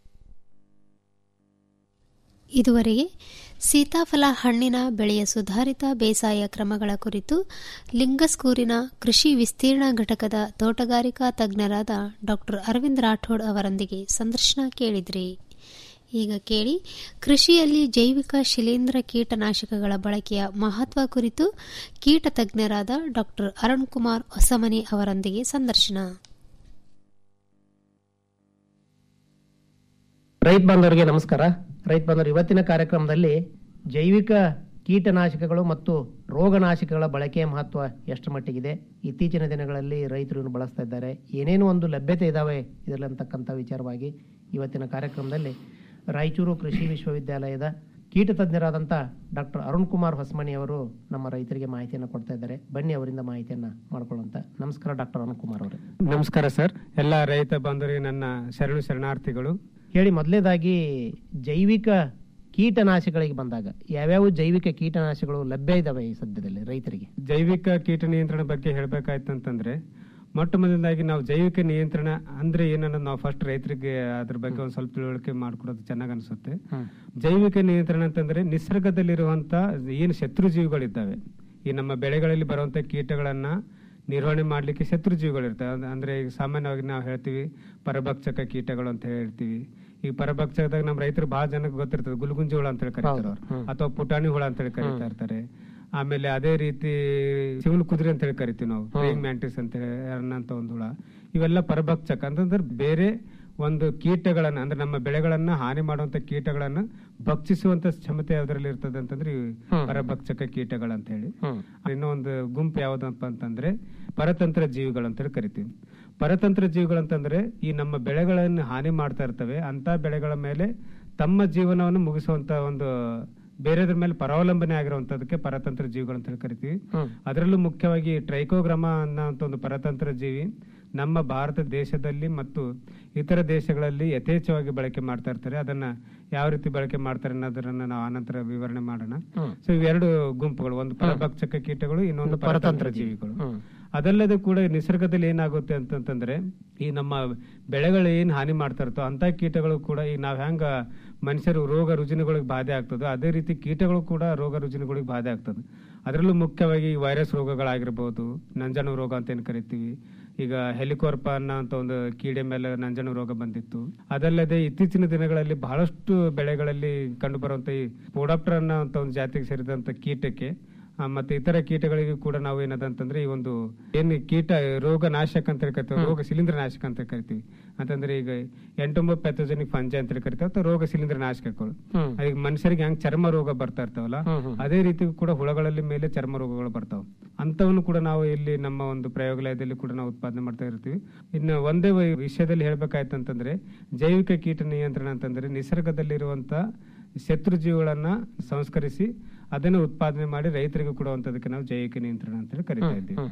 ಇದುವರೆಗೆ ಸೀತಾಫಲ ಹಣ್ಣಿನ ಬೆಳೆಯ ಸುಧಾರಿತ ಬೇಸಾಯ ಕ್ರಮಗಳ ಕುರಿತು ಲಿಂಗಸ್ಕೂರಿನ ಕೃಷಿ ವಿಸ್ತೀರ್ಣ ಘಟಕದ ತೋಟಗಾರಿಕಾ ತಜ್ಞರಾದ ಡಾ ಅರವಿಂದ್ ರಾಠೋಡ್ ಅವರೊಂದಿಗೆ ಸಂದರ್ಶನ ಕೇಳಿದ್ರಿ ಈಗ ಕೇಳಿ ಕೃಷಿಯಲ್ಲಿ ಜೈವಿಕ ಶಿಲೀಂಧ್ರ ಕೀಟನಾಶಕಗಳ ಬಳಕೆಯ ಮಹತ್ವ ಕುರಿತು ಕೀಟ ತಜ್ಞರಾದ ಡಾ ಅರುಣ್ ಕುಮಾರ್ ಹೊಸಮನಿ ಅವರೊಂದಿಗೆ ಸಂದರ್ಶನ ರೈತ ಬಾಂಧವರಿಗೆ ನಮಸ್ಕಾರ ರೈತ ಬಾಂಧವರು ಇವತ್ತಿನ ಕಾರ್ಯಕ್ರಮದಲ್ಲಿ ಜೈವಿಕ ಕೀಟನಾಶಕಗಳು ಮತ್ತು ರೋಗನಾಶಕಗಳ ಬಳಕೆಯ ಮಹತ್ವ ಎಷ್ಟು ಮಟ್ಟಿಗಿದೆ ಇತ್ತೀಚಿನ ದಿನಗಳಲ್ಲಿ ರೈತರು ಇದನ್ನು ಬಳಸ್ತಾ ಇದ್ದಾರೆ ಏನೇನು ಒಂದು ಲಭ್ಯತೆ ಇದಾವೆ ಇದರಲ್ಲಿ ಅಂತಕ್ಕಂಥ ವಿಚಾರವಾಗಿ ಇವತ್ತಿನ ಕಾರ್ಯಕ್ರಮದಲ್ಲಿ ರಾಯಚೂರು ಕೃಷಿ ವಿಶ್ವವಿದ್ಯಾಲಯದ ಕೀಟ ತಜ್ಞರಾದಂಥ ಡಾಕ್ಟರ್ ಅರುಣ್ ಕುಮಾರ್ ಹೊಸಮನಿ ಅವರು ನಮ್ಮ ರೈತರಿಗೆ ಮಾಹಿತಿಯನ್ನು ಕೊಡ್ತಾ ಇದ್ದಾರೆ ಬನ್ನಿ ಅವರಿಂದ ಮಾಹಿತಿಯನ್ನ ಮಾಡ್ಕೊಳ್ಳುವಂತ ನಮಸ್ಕಾರ ಡಾಕ್ಟರ್ ಅರುಣ್ ಕುಮಾರ್ ಅವರೇ ನಮಸ್ಕಾರ ಸರ್ ಎಲ್ಲ ರೈತ ಬಾಂಧವರಿಗೆ ನನ್ನ ಶರಣು ಶರಣಾರ್ಥಿಗಳು ಹೇಳಿ ಮೊದಲನೇದಾಗಿ ಜೈವಿಕ ಕೀಟನಾಶಕಗಳಿಗೆ ಬಂದಾಗ ಯಾವ್ಯಾವ ಜೈವಿಕ ಕೀಟನಾಶಕಗಳು ಲಭ್ಯ ಇದಾವೆ ಈ ಸದ್ಯದಲ್ಲಿ ರೈತರಿಗೆ ಜೈವಿಕ ಕೀಟ ನಿಯಂತ್ರಣ ಬಗ್ಗೆ ಹೇಳ್ಬೇಕಾಯ್ತು ಅಂತಂದ್ರೆ ಮೊಟ್ಟ ಮೊದಲನೇದಾಗಿ ನಾವು ಜೈವಿಕ ನಿಯಂತ್ರಣ ಅಂದ್ರೆ ಏನನ್ನೋದು ನಾವು ಫಸ್ಟ್ ರೈತರಿಗೆ ಅದ್ರ ಬಗ್ಗೆ ಒಂದ್ ಸ್ವಲ್ಪ ತಿಳುವಳಿಕೆ ಮಾಡ್ಕೊಡೋದು ಚೆನ್ನಾಗಿ ಅನ್ಸುತ್ತೆ ಜೈವಿಕ ನಿಯಂತ್ರಣ ಅಂತಂದ್ರೆ ನಿಸರ್ಗದಲ್ಲಿರುವಂತ ಏನು ಶತ್ರು ಜೀವಿಗಳಿದ್ದಾವೆ ಈ ನಮ್ಮ ಬೆಳೆಗಳಲ್ಲಿ ಬರುವಂತ ಕೀಟಗಳನ್ನ ನಿರ್ವಹಣೆ ಮಾಡ್ಲಿಕ್ಕೆ ಶತ್ರು ಜೀವಿಗಳಿರ್ತವೆ ಅಂದ್- ಅಂದ್ರೆ ಈಗ ಸಾಮಾನ್ಯವಾಗಿ ನಾವು ಹೇಳ್ತೀವಿ ಪರಭಕ್ಷಕ ಕೀಟಗಳು ಅಂತ ಹೇಳ್ತೀವಿ ಈ ಪರಭಕ್ಷಕದಾಗ ನಮ್ಮ ರೈತರು ಬಹಳ ಜನಕ್ಕೆ ಗೊತ್ತಿರ್ತದೆ ಗುಲ್ಗುಂಜಿ ಹುಳ ಅಂತ ಹೇಳಿ ಕರೀತಾರೆ ಅವ್ರು ಅಥವಾ ಪುಟಾಣಿ ಹುಳ ಅಂತ ಹೇಳಿ ಕರೀತಾ ಇರ್ತಾರೆ ಆಮೇಲೆ ಅದೇ ರೀತಿ ಸಿವಿಲ್ ಕುದುರೆ ಅಂತ ಹೇಳಿ ಕರಿತೀವಿ ನಾವು ಪ್ರೇಯಿಂಗ್ ಮ್ಯಾಂಟಿಸ್ ಅಂತ ಹೇಳಿ ಅನ್ನಂತ ಒಂದು ಹುಳ ಇವೆಲ್ಲ ಪರಭಕ್ಷಕ ಅಂತಂದ್ರೆ ಬೇರೆ ಒಂದು ಕೀಟಗಳನ್ನ ಅಂದ್ರೆ ನಮ್ಮ ಬೆಳೆಗಳನ್ನ ಹಾನಿ ಮಾಡುವಂತ ಕೀಟಗಳನ್ನ ಭಕ್ಷಿಸುವಂತ ಕ್ಷಮತೆ ಯಾವ್ದ್ರಲ್ಲಿ ಇರ್ತದೆ ಅಂತಂದ್ರೆ ಈ ಪರಭಕ್ಷಕ ಕೀಟಗಳು ಅಂತ ಹೇಳಿ ಇನ್ನೊಂದು ಗುಂಪು ಯಾವ್ದಪ್ಪ ಅಂತಂದ್ರೆ ಪರತಂತ್ರ ಜೀವಿಗಳು ಅಂತ ಹೇಳಿ ಕರಿತೀವಿ ಪರತಂತ್ರ ಜೀವಿಗಳಂತಂದ್ರೆ ಈ ನಮ್ಮ ಬೆಳೆಗಳನ್ನು ಹಾನಿ ಮಾಡ್ತಾ ಇರ್ತವೆ ಅಂತ ಬೆಳೆಗಳ ಮೇಲೆ ತಮ್ಮ ಜೀವನವನ್ನು ಮುಗಿಸುವಂತ ಒಂದು ಬೇರೆದ್ರ ಮೇಲೆ ಪರಾವಲಂಬನೆ ಆಗಿರುವಂತದಕ್ಕೆ ಪರತಂತ್ರ ಜೀವಿಗಳು ಅಂತ ಹೇಳಿ ಕರಿತೀವಿ ಅದರಲ್ಲೂ ಮುಖ್ಯವಾಗಿ ಟ್ರೈಕೋಗ್ರಾಮ ಅನ್ನೋ ಒಂದು ಪರತಂತ್ರ ಜೀವಿ ನಮ್ಮ ಭಾರತ ದೇಶದಲ್ಲಿ ಮತ್ತು ಇತರ ದೇಶಗಳಲ್ಲಿ ಯಥೇಚ್ಛವಾಗಿ ಬಳಕೆ ಮಾಡ್ತಾ ಇರ್ತಾರೆ ಅದನ್ನ ಯಾವ ರೀತಿ ಬಳಕೆ ಮಾಡ್ತಾರೆ ಅನ್ನೋದನ್ನ ನಾವು ಆನಂತರ ವಿವರಣೆ ಮಾಡೋಣ ಸೊ ಇವೆರಡು ಗುಂಪುಗಳು ಒಂದು ಪರಭಕ್ಷಕ ಕೀಟಗಳು ಇನ್ನೊಂದು ಪರತಂತ್ರ ಜೀವಿಗಳು ಅದಲ್ಲದೆ ಕೂಡ ನಿಸರ್ಗದಲ್ಲಿ ಏನಾಗುತ್ತೆ ಅಂತಂತಂದ್ರೆ ಈ ನಮ್ಮ ಬೆಳೆಗಳು ಏನ್ ಹಾನಿ ಮಾಡ್ತಾ ಇರ್ತೋ ಅಂತ ಕೀಟಗಳು ಕೂಡ ಈಗ ನಾವ್ ಹೆಂಗ ಮನುಷ್ಯರು ರೋಗ ರುಜಿನಗಳಿಗೆ ಬಾಧೆ ಆಗ್ತದೋ ಅದೇ ರೀತಿ ಕೀಟಗಳು ಕೂಡ ರೋಗ ರುಜಿನಗಳಿಗೆ ಬಾಧೆ ಆಗ್ತದೆ ಅದರಲ್ಲೂ ಮುಖ್ಯವಾಗಿ ವೈರಸ್ ರೋಗಗಳಾಗಿರ್ಬೋದು ನಂಜಾಣು ರೋಗ ಅಂತ ಏನ್ ಕರಿತೀವಿ ಈಗ ಹೆಲಿಕೋರ್ಪ ಅನ್ನೋ ಅಂತ ಒಂದು ಕೀಡೆ ಮೇಲೆ ನಂಜಾಣು ರೋಗ ಬಂದಿತ್ತು ಅದಲ್ಲದೆ ಇತ್ತೀಚಿನ ದಿನಗಳಲ್ಲಿ ಬಹಳಷ್ಟು ಬೆಳೆಗಳಲ್ಲಿ ಕಂಡು ಬರುವಂತ ಈ ಪೋಡಾಪ್ಟರ್ ಅನ್ನೋ ಅಂತ ಒಂದು ಜಾತಿಗೆ ಸೇರಿದಂತ ಕೀಟಕ್ಕೆ ಆ, ಮತ್ತೆ ಇತರ ಕೀಟಗಳಿಗೂ ಕೂಡ ನಾವು ಏನದಂತಂದ್ರೆ ಈ ಒಂದು ಏನು ಕೀಟ ರೋಗ ನಾಶಕ ಅಂತ ಹೇಳಿ ಕರಿತೀವಿ ರೋಗ ಶಿಲೀಂಧ್ರ ನಾಶಕ ಅಂತ ಕರಿತೀವಿ ಅಂತಂದ್ರೆ ಈಗ ಎಂಟೊಂಬ ಪ್ಯಾಥೋಜೆನಿಕ್ ಫಂಜ ಅಂತ ಹೇಳಿ ಕರಿತೀವಿ ಅಥವಾ ರೋಗ ಶಿಲೀಂಧ್ರ ನಾಶಕಗಳು ಈಗ ಮನುಷ್ಯರಿಗೆ ಹೆಂಗ್ ಚರ್ಮ ರೋಗ ಬರ್ತಾ ಇರ್ತಾವಲ್ಲ ಅದೇ ರೀತಿ ಕೂಡ ಹುಳಗಳಲ್ಲಿ ಮೇಲೆ ಚರ್ಮ ರೋಗಗಳು ಬರ್ತಾವ ಅಂತವನ್ನು ಕೂಡ ನಾವು ಇಲ್ಲಿ ನಮ್ಮ ಒಂದು ಪ್ರಯೋಗಾಲಯದಲ್ಲಿ ಕೂಡ ನಾವು ಉತ್ಪಾದನೆ ಮಾಡ್ತಾ ಇರ್ತೀವಿ ಇನ್ನು ಒಂದೇ ವ- ವಿಷಯದಲ್ಲಿ ಹೇಳ್ಬೇಕಾಯ್ತು ಅಂತಂದ್ರೆ ಜೈವಿಕ ಕೀಟ ನಿಯಂತ್ರಣ ಅಂತಂದ್ರೆ ನಿಸರ್ಗದಲ್ಲಿರುವಂತ ಶತ್ರು ಜೀವಿಗಳನ್ನ ಸಂಸ್ಕರಿಸಿ ಅದನ್ನು ಉತ್ಪಾದನೆ ಮಾಡಿ ರೈತರಿಗೆ ಕೊಡುವಂತದಕ್ಕೆ ನಾವು ಜೈವಿಕ ನಿಯಂತ್ರಣ ಅಂತ ಹೇಳಿ ಕರಿತಾ ಇದ್ದೀವಿ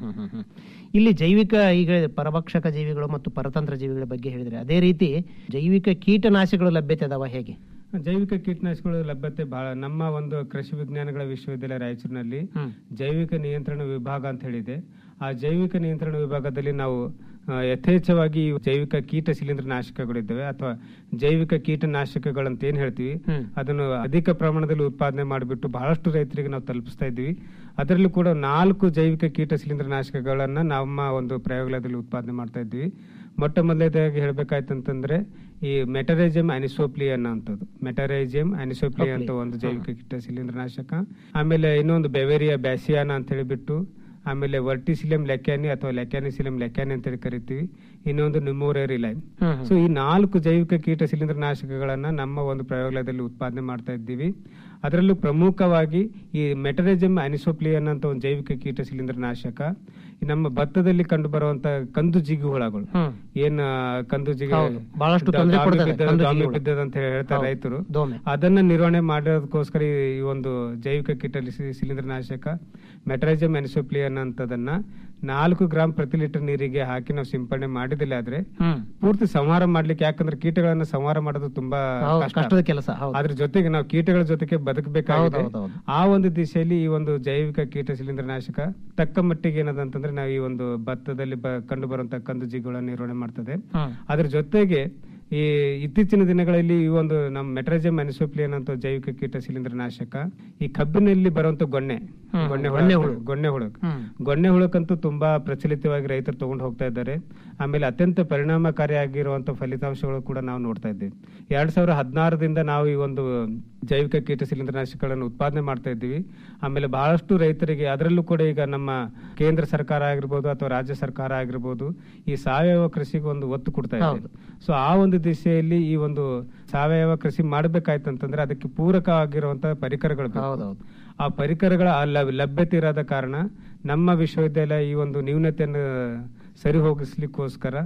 ಇಲ್ಲಿ ಜೈವಿಕ ಈಗ ಪರಭಕ್ಷಕ ಜೀವಿಗಳು ಮತ್ತು ಪರತಂತ್ರ ಜೀವಿಗಳ ಬಗ್ಗೆ ಹೇಳಿದ್ರೆ ಅದೇ ರೀತಿ ಜೈವಿಕ ಕೀಟನಾಶಕಗಳು ಲಭ್ಯತೆ ಅದಾವ ಹೇಗೆ ಜೈವಿಕ ಕೀಟನಾಶಕಗಳು ಲಭ್ಯತೆ ಬಹಳ ನಮ್ಮ ಒಂದು ಕೃಷಿ ವಿಜ್ಞಾನಗಳ ವಿಶ್ವವಿದ್ಯಾಲಯ ರಾಯಚೂರಿನಲ್ಲಿ ಜೈವಿಕ ನಿಯಂತ್ರಣ ವಿಭಾಗ ಅಂತ ಹೇಳಿದೆ ಆ ಜೈವಿಕ ನಿಯಂತ್ರಣ ವಿಭಾಗದಲ್ಲಿ ನಾವು ಆ, ಯಥೇಚ್ಛವಾಗಿ ಈ ಜೈವಿಕ ಕೀಟ ಶಿಲೀಂಧ್ರ ನಾಶಕಗಳಿದ್ದಾವೆ ಅಥವಾ ಜೈವಿಕ ಕೀಟನಾಶಕಗಳಂತ ಏನ್ ಹೇಳ್ತೀವಿ ಅದನ್ನು ಅಧಿಕ ಪ್ರಮಾಣದಲ್ಲಿ ಉತ್ಪಾದನೆ ಮಾಡಿಬಿಟ್ಟು ಬಹಳಷ್ಟು ರೈತರಿಗೆ ನಾವು ತಲುಪಿಸ್ತಾ ಇದ್ವಿ ಅದರಲ್ಲೂ ಕೂಡ ನಾಲ್ಕು ಜೈವಿಕ ಕೀಟ ಶಿಲೀಂಧ್ರ ನಾಶಕಗಳನ್ನ ನಮ್ಮ ಒಂದು ಪ್ರಯೋಗಾಲಯದಲ್ಲಿ ಉತ್ಪಾದನೆ ಮಾಡ್ತಾ ಇದ್ವಿ ಮೊಟ್ಟ ಮೊದಲನೇದಾಗಿ ಹೇಳ್ಬೇಕಾಯ್ತು ಅಂತಂದ್ರೆ ಈ ಮೆಟರೈಜಿಯಂ ಅನಿಸೋಪ್ಲಿ ಅನ್ನೋಂಥದ್ದು ಮೆಟರೈಜಿಯಂ ಅನಿಸೋಪ್ಲಿ ಅಂತ ಒಂದು ಜೈವಿಕ ಕೀಟ ಶಿಲೀಂಧ್ರ ನಾಶಕ ಆಮೇಲೆ ಇನ್ನೊಂದು ಬೆವೇರಿಯಾ ಬ್ಯಾಸಿಯಾನ ಅಂತ ಹೇಳಿಬಿಟ್ಟು ಆಮೇಲೆ ವರ್ಟಿಸಿಲಿಯಂ ಲೆಕ್ಯಾನಿ ಅಥವಾ ಲೆಕ್ಯಾನಿಸಿಲಿಯಂ ಲೆಕ್ಯಾನಿ ಅಂತ ಹೇಳಿ ಕರಿತೀವಿ ಇನ್ನೊಂದು ನಿಮೋರೇರಿ ಲೈನ್ ಸೊ ಈ ನಾಲ್ಕು ಜೈವಿಕ ಕೀಟ ಶಿಲೀಂಧ್ರ ನಾಶಕಗಳನ್ನ ನಮ್ಮ ಒಂದು ಪ್ರಯೋಗಾಲಯದಲ್ಲಿ ಉತ್ಪಾದನೆ ಮಾಡ್ತಾ ಇದ್ದೀವಿ ಅದರಲ್ಲೂ ಪ್ರಮುಖವಾಗಿ ಈ ಮೆಟರಿಸಮ್ ಅನಿಸೋಪ್ಲಿಯನ್ ಅಂತ ಒಂದು ಜೈವಿಕ ಕೀಟ ಶಿಲೀಂಧ್ರ ನಾಶಕ ಈ ನಮ್ಮ ಭತ್ತದಲ್ಲಿ ಕಂಡು ಬರುವಂತ ಕಂದು ಜಿಗಿ ಹುಳಗಳು ಏನ್ ಆ, ಕಂದು ಜಿಗಿ ಹೌದು. ಬಹಳಷ್ಟು ತೊಂದ್ರೆ ದಾಮಿ ಕೊಡ್ತದೆ ಬಿದ್ದದ, ಕಂದು ದಾಮಿ ಜಿಗಿಗಳು. ಬಿದ್ದದ ಅಂತ ಹೇಳಿ ಹೇಳ್ತಾರೆ ಹೌದು. ರೈತರು ದೋಮೆ. ಅದನ್ನ ನಿರ್ವಹಣೆ ಮಾಡೋದಕ್ಕೋಸ್ಕರ ಈ ಈ ಒಂದು ಜೈವಿಕ ಕೀಟ ಲಿಸಿ- ಶಿಲೀಂಧ್ರ ನಾಶಕ ಮೆಟ್ರೈಜಮ್ ಅನಿಸೋಪ್ಲಿಯನ್ ಅಂತದನ್ನ ನಾಲ್ಕು ಗ್ರಾಂ ಪ್ರತಿ ಲೀಟರ್ ನೀರಿಗೆ ಹಾಕಿ ನಾವು ಸಿಂಪಡಣೆ ಮಾಡಿದಿಲ್ಲ ಆದ್ರೆ ಪೂರ್ತಿ ಸಂಹಾರ ಮಾಡ್ಲಿಕ್ಕೆ ಯಾಕಂದ್ರೆ ಕೀಟಗಳನ್ನ ಸಂಹಾರ ಮಾಡೋದು ತುಂಬಾ ಹೌದು, ಕಷ್ಟ. ಕಷ್ಟದ ಕೆಲಸ, ಹೌದು. ಅದ್ರ ಜೊತೆಗೆ ನಾವು ಕೀಟಗಳ ಜೊತೆಗೆ ಬದುಕಬೇಕಾಗಿದೆ ಹೌದು, ಹೌದು, ಹೌದು. ಆ ಒಂದು ದಿಶೆಯಲ್ಲಿ ಈ ಒಂದು ಜೈವಿಕ ಕೀಟ ಶಿಲೀಂಧ್ರ ನಾಶಕ ತಕ್ಕ ಮಟ್ಟಿಗೆ ಏನದಂತಂದ್ರೆ ನಾವು ಈ ಒಂದು ಭತ್ತದಲ್ಲಿ ಬ- ಕಂಡು ಬರುವಂತ ಕಂದು ಜಿಗಳನ್ನು ನಿರ್ವಹಣೆ ಮಾಡ್ತದೆ ಅದ್ರ ಜೊತೆಗೆ ಈ ಇತ್ತೀಚಿನ ದಿನಗಳಲ್ಲಿ ಈ ಒಂದು ನಮ್ಮ ಮೆಟ್ರಜಮ್ ಅನಿಸೋಪ್ಲಿಯನ್ ಅಂತ ಜೈವಿಕ ಕೀಟ ಶಿಲೀಂಧ್ರ ನಾಶಕ ಈ ಕಬ್ಬಿನಲ್ಲಿ ಬರುವಂತ ಗೊಣ್ಣೆ ಗೊಣ್ಣೆ ಹುಳ ಗೊಣ್ಣೆ ಹುಳು. ಗೊಣ್ಣೆ ಹುಳು ಗೊಣ್ಣೆ ಹುಳಕ್ಕಂತೂ ತುಂಬಾ ಪ್ರಚಲಿತವಾಗಿ ರೈತರು ತಗೊಂಡು ಹೋಗ್ತಾ ಇದ್ದಾರೆ ಆಮೇಲೆ ಅತ್ಯಂತ ಪರಿಣಾಮಕಾರಿಯಾಗಿರುವಂತ ಫಲಿತಾಂಶಗಳು ಕೂಡ ನಾವು ನೋಡ್ತಾ ಇದ್ದೀವಿ ಎರಡ್ ಸಾವಿರದ ಹದಿನಾರರಿಂದ ನಾವು ಈ ಒಂದು ಜೈವಿಕ ಕೀಟ ಶಿಲೀಂಧ್ರ ನಾಶಕಗಳನ್ನು ಉತ್ಪಾದನೆ ಮಾಡ್ತಾ ಇದ್ದೀವಿ ಆಮೇಲೆ ಬಹಳಷ್ಟು ರೈತರಿಗೆ ಅದರಲ್ಲೂ ಕೂಡ ಈಗ ನಮ್ಮ ಕೇಂದ್ರ ಸರ್ಕಾರ ಆಗಿರ್ಬೋದು ಅಥವಾ ರಾಜ್ಯ ಸರ್ಕಾರ ಆಗಿರ್ಬೋದು ಈ ಸಾವಯವ ಕೃಷಿಗೆ ಒಂದು ಒತ್ತು ಕೊಡ್ತಾ ಇದೆ ಸೊ ಆ ಒಂದು ದಿಶೆಯಲ್ಲಿ ಈ ಒಂದು ಸಾವಯವ ಕೃಷಿ ಮಾಡ್ಬೇಕಾಯ್ತು ಅಂತಂದ್ರೆ ಅದಕ್ಕೆ ಪೂರಕ ಆಗಿರುವಂತ ಪರಿಕರಗಳು ಬೇಕು. ಆ ಪರಿಕರಗಳ ಆ ಲಭ್- ಲಭ್ಯತೆ ಇರೋದ ಕಾರಣ ನಮ್ಮ ವಿಶ್ವವಿದ್ಯಾಲಯ ಈ ಒಂದು ನ್ಯೂನತೆಯನ್ನು ಸರಿ ಹೋಗಿಸ್ಲಿಕ್ಕೋಸ್ಕರ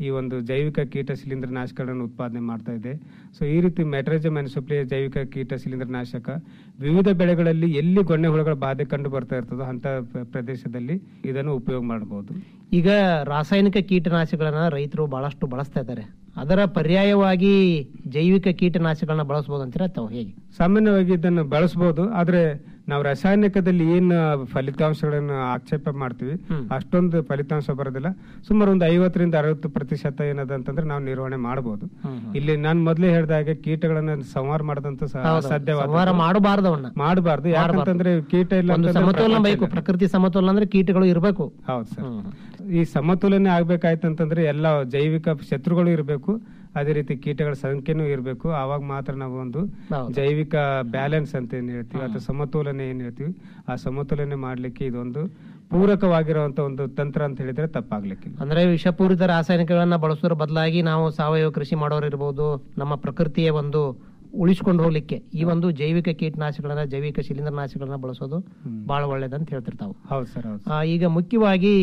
ಈ ಒಂದು ಜೈವಿಕ ಕೀಟ ಶಿಲೀಂಧ್ರ ನಾಶಕಗಳನ್ನು ಉತ್ಪಾದನೆ ಮಾಡ್ತಾ ಇದೆ ಸೊ ಈ ರೀತಿ ಮೆಟ್ರೈಜಮ್ ಅನಿಸೋಪ್ಲಿಯ ಜೈವಿಕ ಕೀಟ ಶಿಲೀಂಧ್ರ ನಾಶಕ ವಿವಿಧ ಬೆಳೆಗಳಲ್ಲಿ ಎಲ್ಲಿ ಗೊಣ್ಣೆ ಹುಳುಗಳ ಬಾಧೆ ಕಂಡು ಬರ್ತಾ ಇರ್ತದೋ ಅಂತ ಪ್ರ- ಪ್ರದೇಶದಲ್ಲಿ ಇದನ್ನು ಉಪಯೋಗ ಮಾಡಬಹುದು ಈಗ ರಾಸಾಯನಿಕ ಕೀಟನಾಶಕಗಳನ್ನ ರೈತರು ಬಹಳಷ್ಟು ಬಳಸ್ತಾ ಇದ್ದಾರೆ ಅದರ ಪರ್ಯಾಯವಾಗಿ ಜೈವಿಕ ಕೀಟನಾಶಕಗಳನ್ನ ಬಳಸಬಹುದು ಅಂತೀರಾ ಅಥವಾ ಹೇಗೆ ಸಾಮಾನ್ಯವಾಗಿ ಇದನ್ನು ಬಳಸಬಹುದು ಆದ್ರೆ ನಾವು ರಾಸಾಯನಿಕದಲ್ಲಿ ಏನು ಫಲಿತಾಂಶಗಳನ್ನು ಆಕ್ಷೇಪ ಮಾಡ್ತೀವಿ ಅಷ್ಟೊಂದು ಫಲಿತಾಂಶ ಬರೋದಿಲ್ಲ ಸುಮಾರು ಒಂದು ಐವತ್ತರಿಂದ ಅರವತ್ತು ಪ್ರತಿಶತ ಏನದ ಅಂತಂದ್ರೆ ನಾವು ನಿರ್ವಹಣೆ ಮಾಡಬಹುದು ಇಲ್ಲಿ ನಾನು ಮೊದಲೇ ಹೇಳಿದ ಹಾಗೆ ಕೀಟಗಳನ್ನ ಸಂಹಾರ ಮಾಡದಂತ ಹೌದು. ಸಂಹಾರ ಮಾಡಬಾರ್ದು ಅವನ್ನ ಮಾಡಬಾರ್ದು ಯಾಕಂತಂದ್ರೆ ಕೀಟ ಇಲ್ಲ ಒಂದು ಅಂತಂದ್ರೆ ಸಮತೋಲನ ಪ್ರಪಂಚ ಬೇಕು ಇಲ್ಲ. ಪ್ರಕೃತಿ ಸಮತೋಲನ ಅಂದ್ರೆ ಕೀಟಗಳು ಇರಬೇಕು ಹೌದು ಸರ್ ಈ ಸಮತೋಲನೆ ಆಗ್ಬೇಕಾಯ್ತಂತಂದ್ರೆ ಎಲ್ಲ ಜೈವಿಕ ಶತ್ರುಗಳು ಇರಬೇಕು ಅದೇ ರೀತಿ ಕೀಟಗಳ ಸಂಖ್ಯೆನೂ ಇರಬೇಕು ಆವಾಗ ಮಾತ್ರ ನಾವು ಒಂದು ಜೈವಿಕ ಬ್ಯಾಲೆನ್ಸ್ ಅಂತ ಏನ್ ಹೇಳ್ತೀವಿ ಅಥವಾ ಸಮತೋಲನೆ ಏನ್ ಹೇಳ್ತೀವಿ ಆ ಸಮತೋಲನೆ ಮಾಡ್ಲಿಕ್ಕೆ ಇದೊಂದು ಪೂರಕವಾಗಿರುವಂತ ಒಂದು ತಂತ್ರ ಅಂತ ಹೇಳಿದ್ರೆ ತಪ್ಪಾಗ್ಲಿಕ್ಕಿಲ್ಲ ಅಂದ್ರೆ ವಿಷಪೂರಿತ ರಾಸಾಯನಿಕಗಳನ್ನ ಬಳಸೋದ್ರ ಬದಲಾಗಿ ನಾವು ಸಾವಯವ ಕೃಷಿ ಮಾಡೋರು ಇರ್ಬೋದು ನಮ್ಮ ಪ್ರಕೃತಿಯ ಒಂದು ಉಳಿಸ್ಕೊಂಡು ಹೋಗ್ಲಿಕ್ಕೆ ಈ ಒಂದು ಜೈವಿಕ ಕೀಟನಾಶಕಗಳನ್ನ ಜೈವಿಕ ಶಿಲೀಂಧ್ರನಾಶಕಗಳನ್ನ ಬಳಸೋದು ಬಹಳ ಒಳ್ಳೇದಂತ ಹೇಳ್ತಿರ್ತಾವ ಹೌದು ಸರ್ ಹೌದು ಆ, ಈಗ ಮುಖ್ಯವಾಗಿ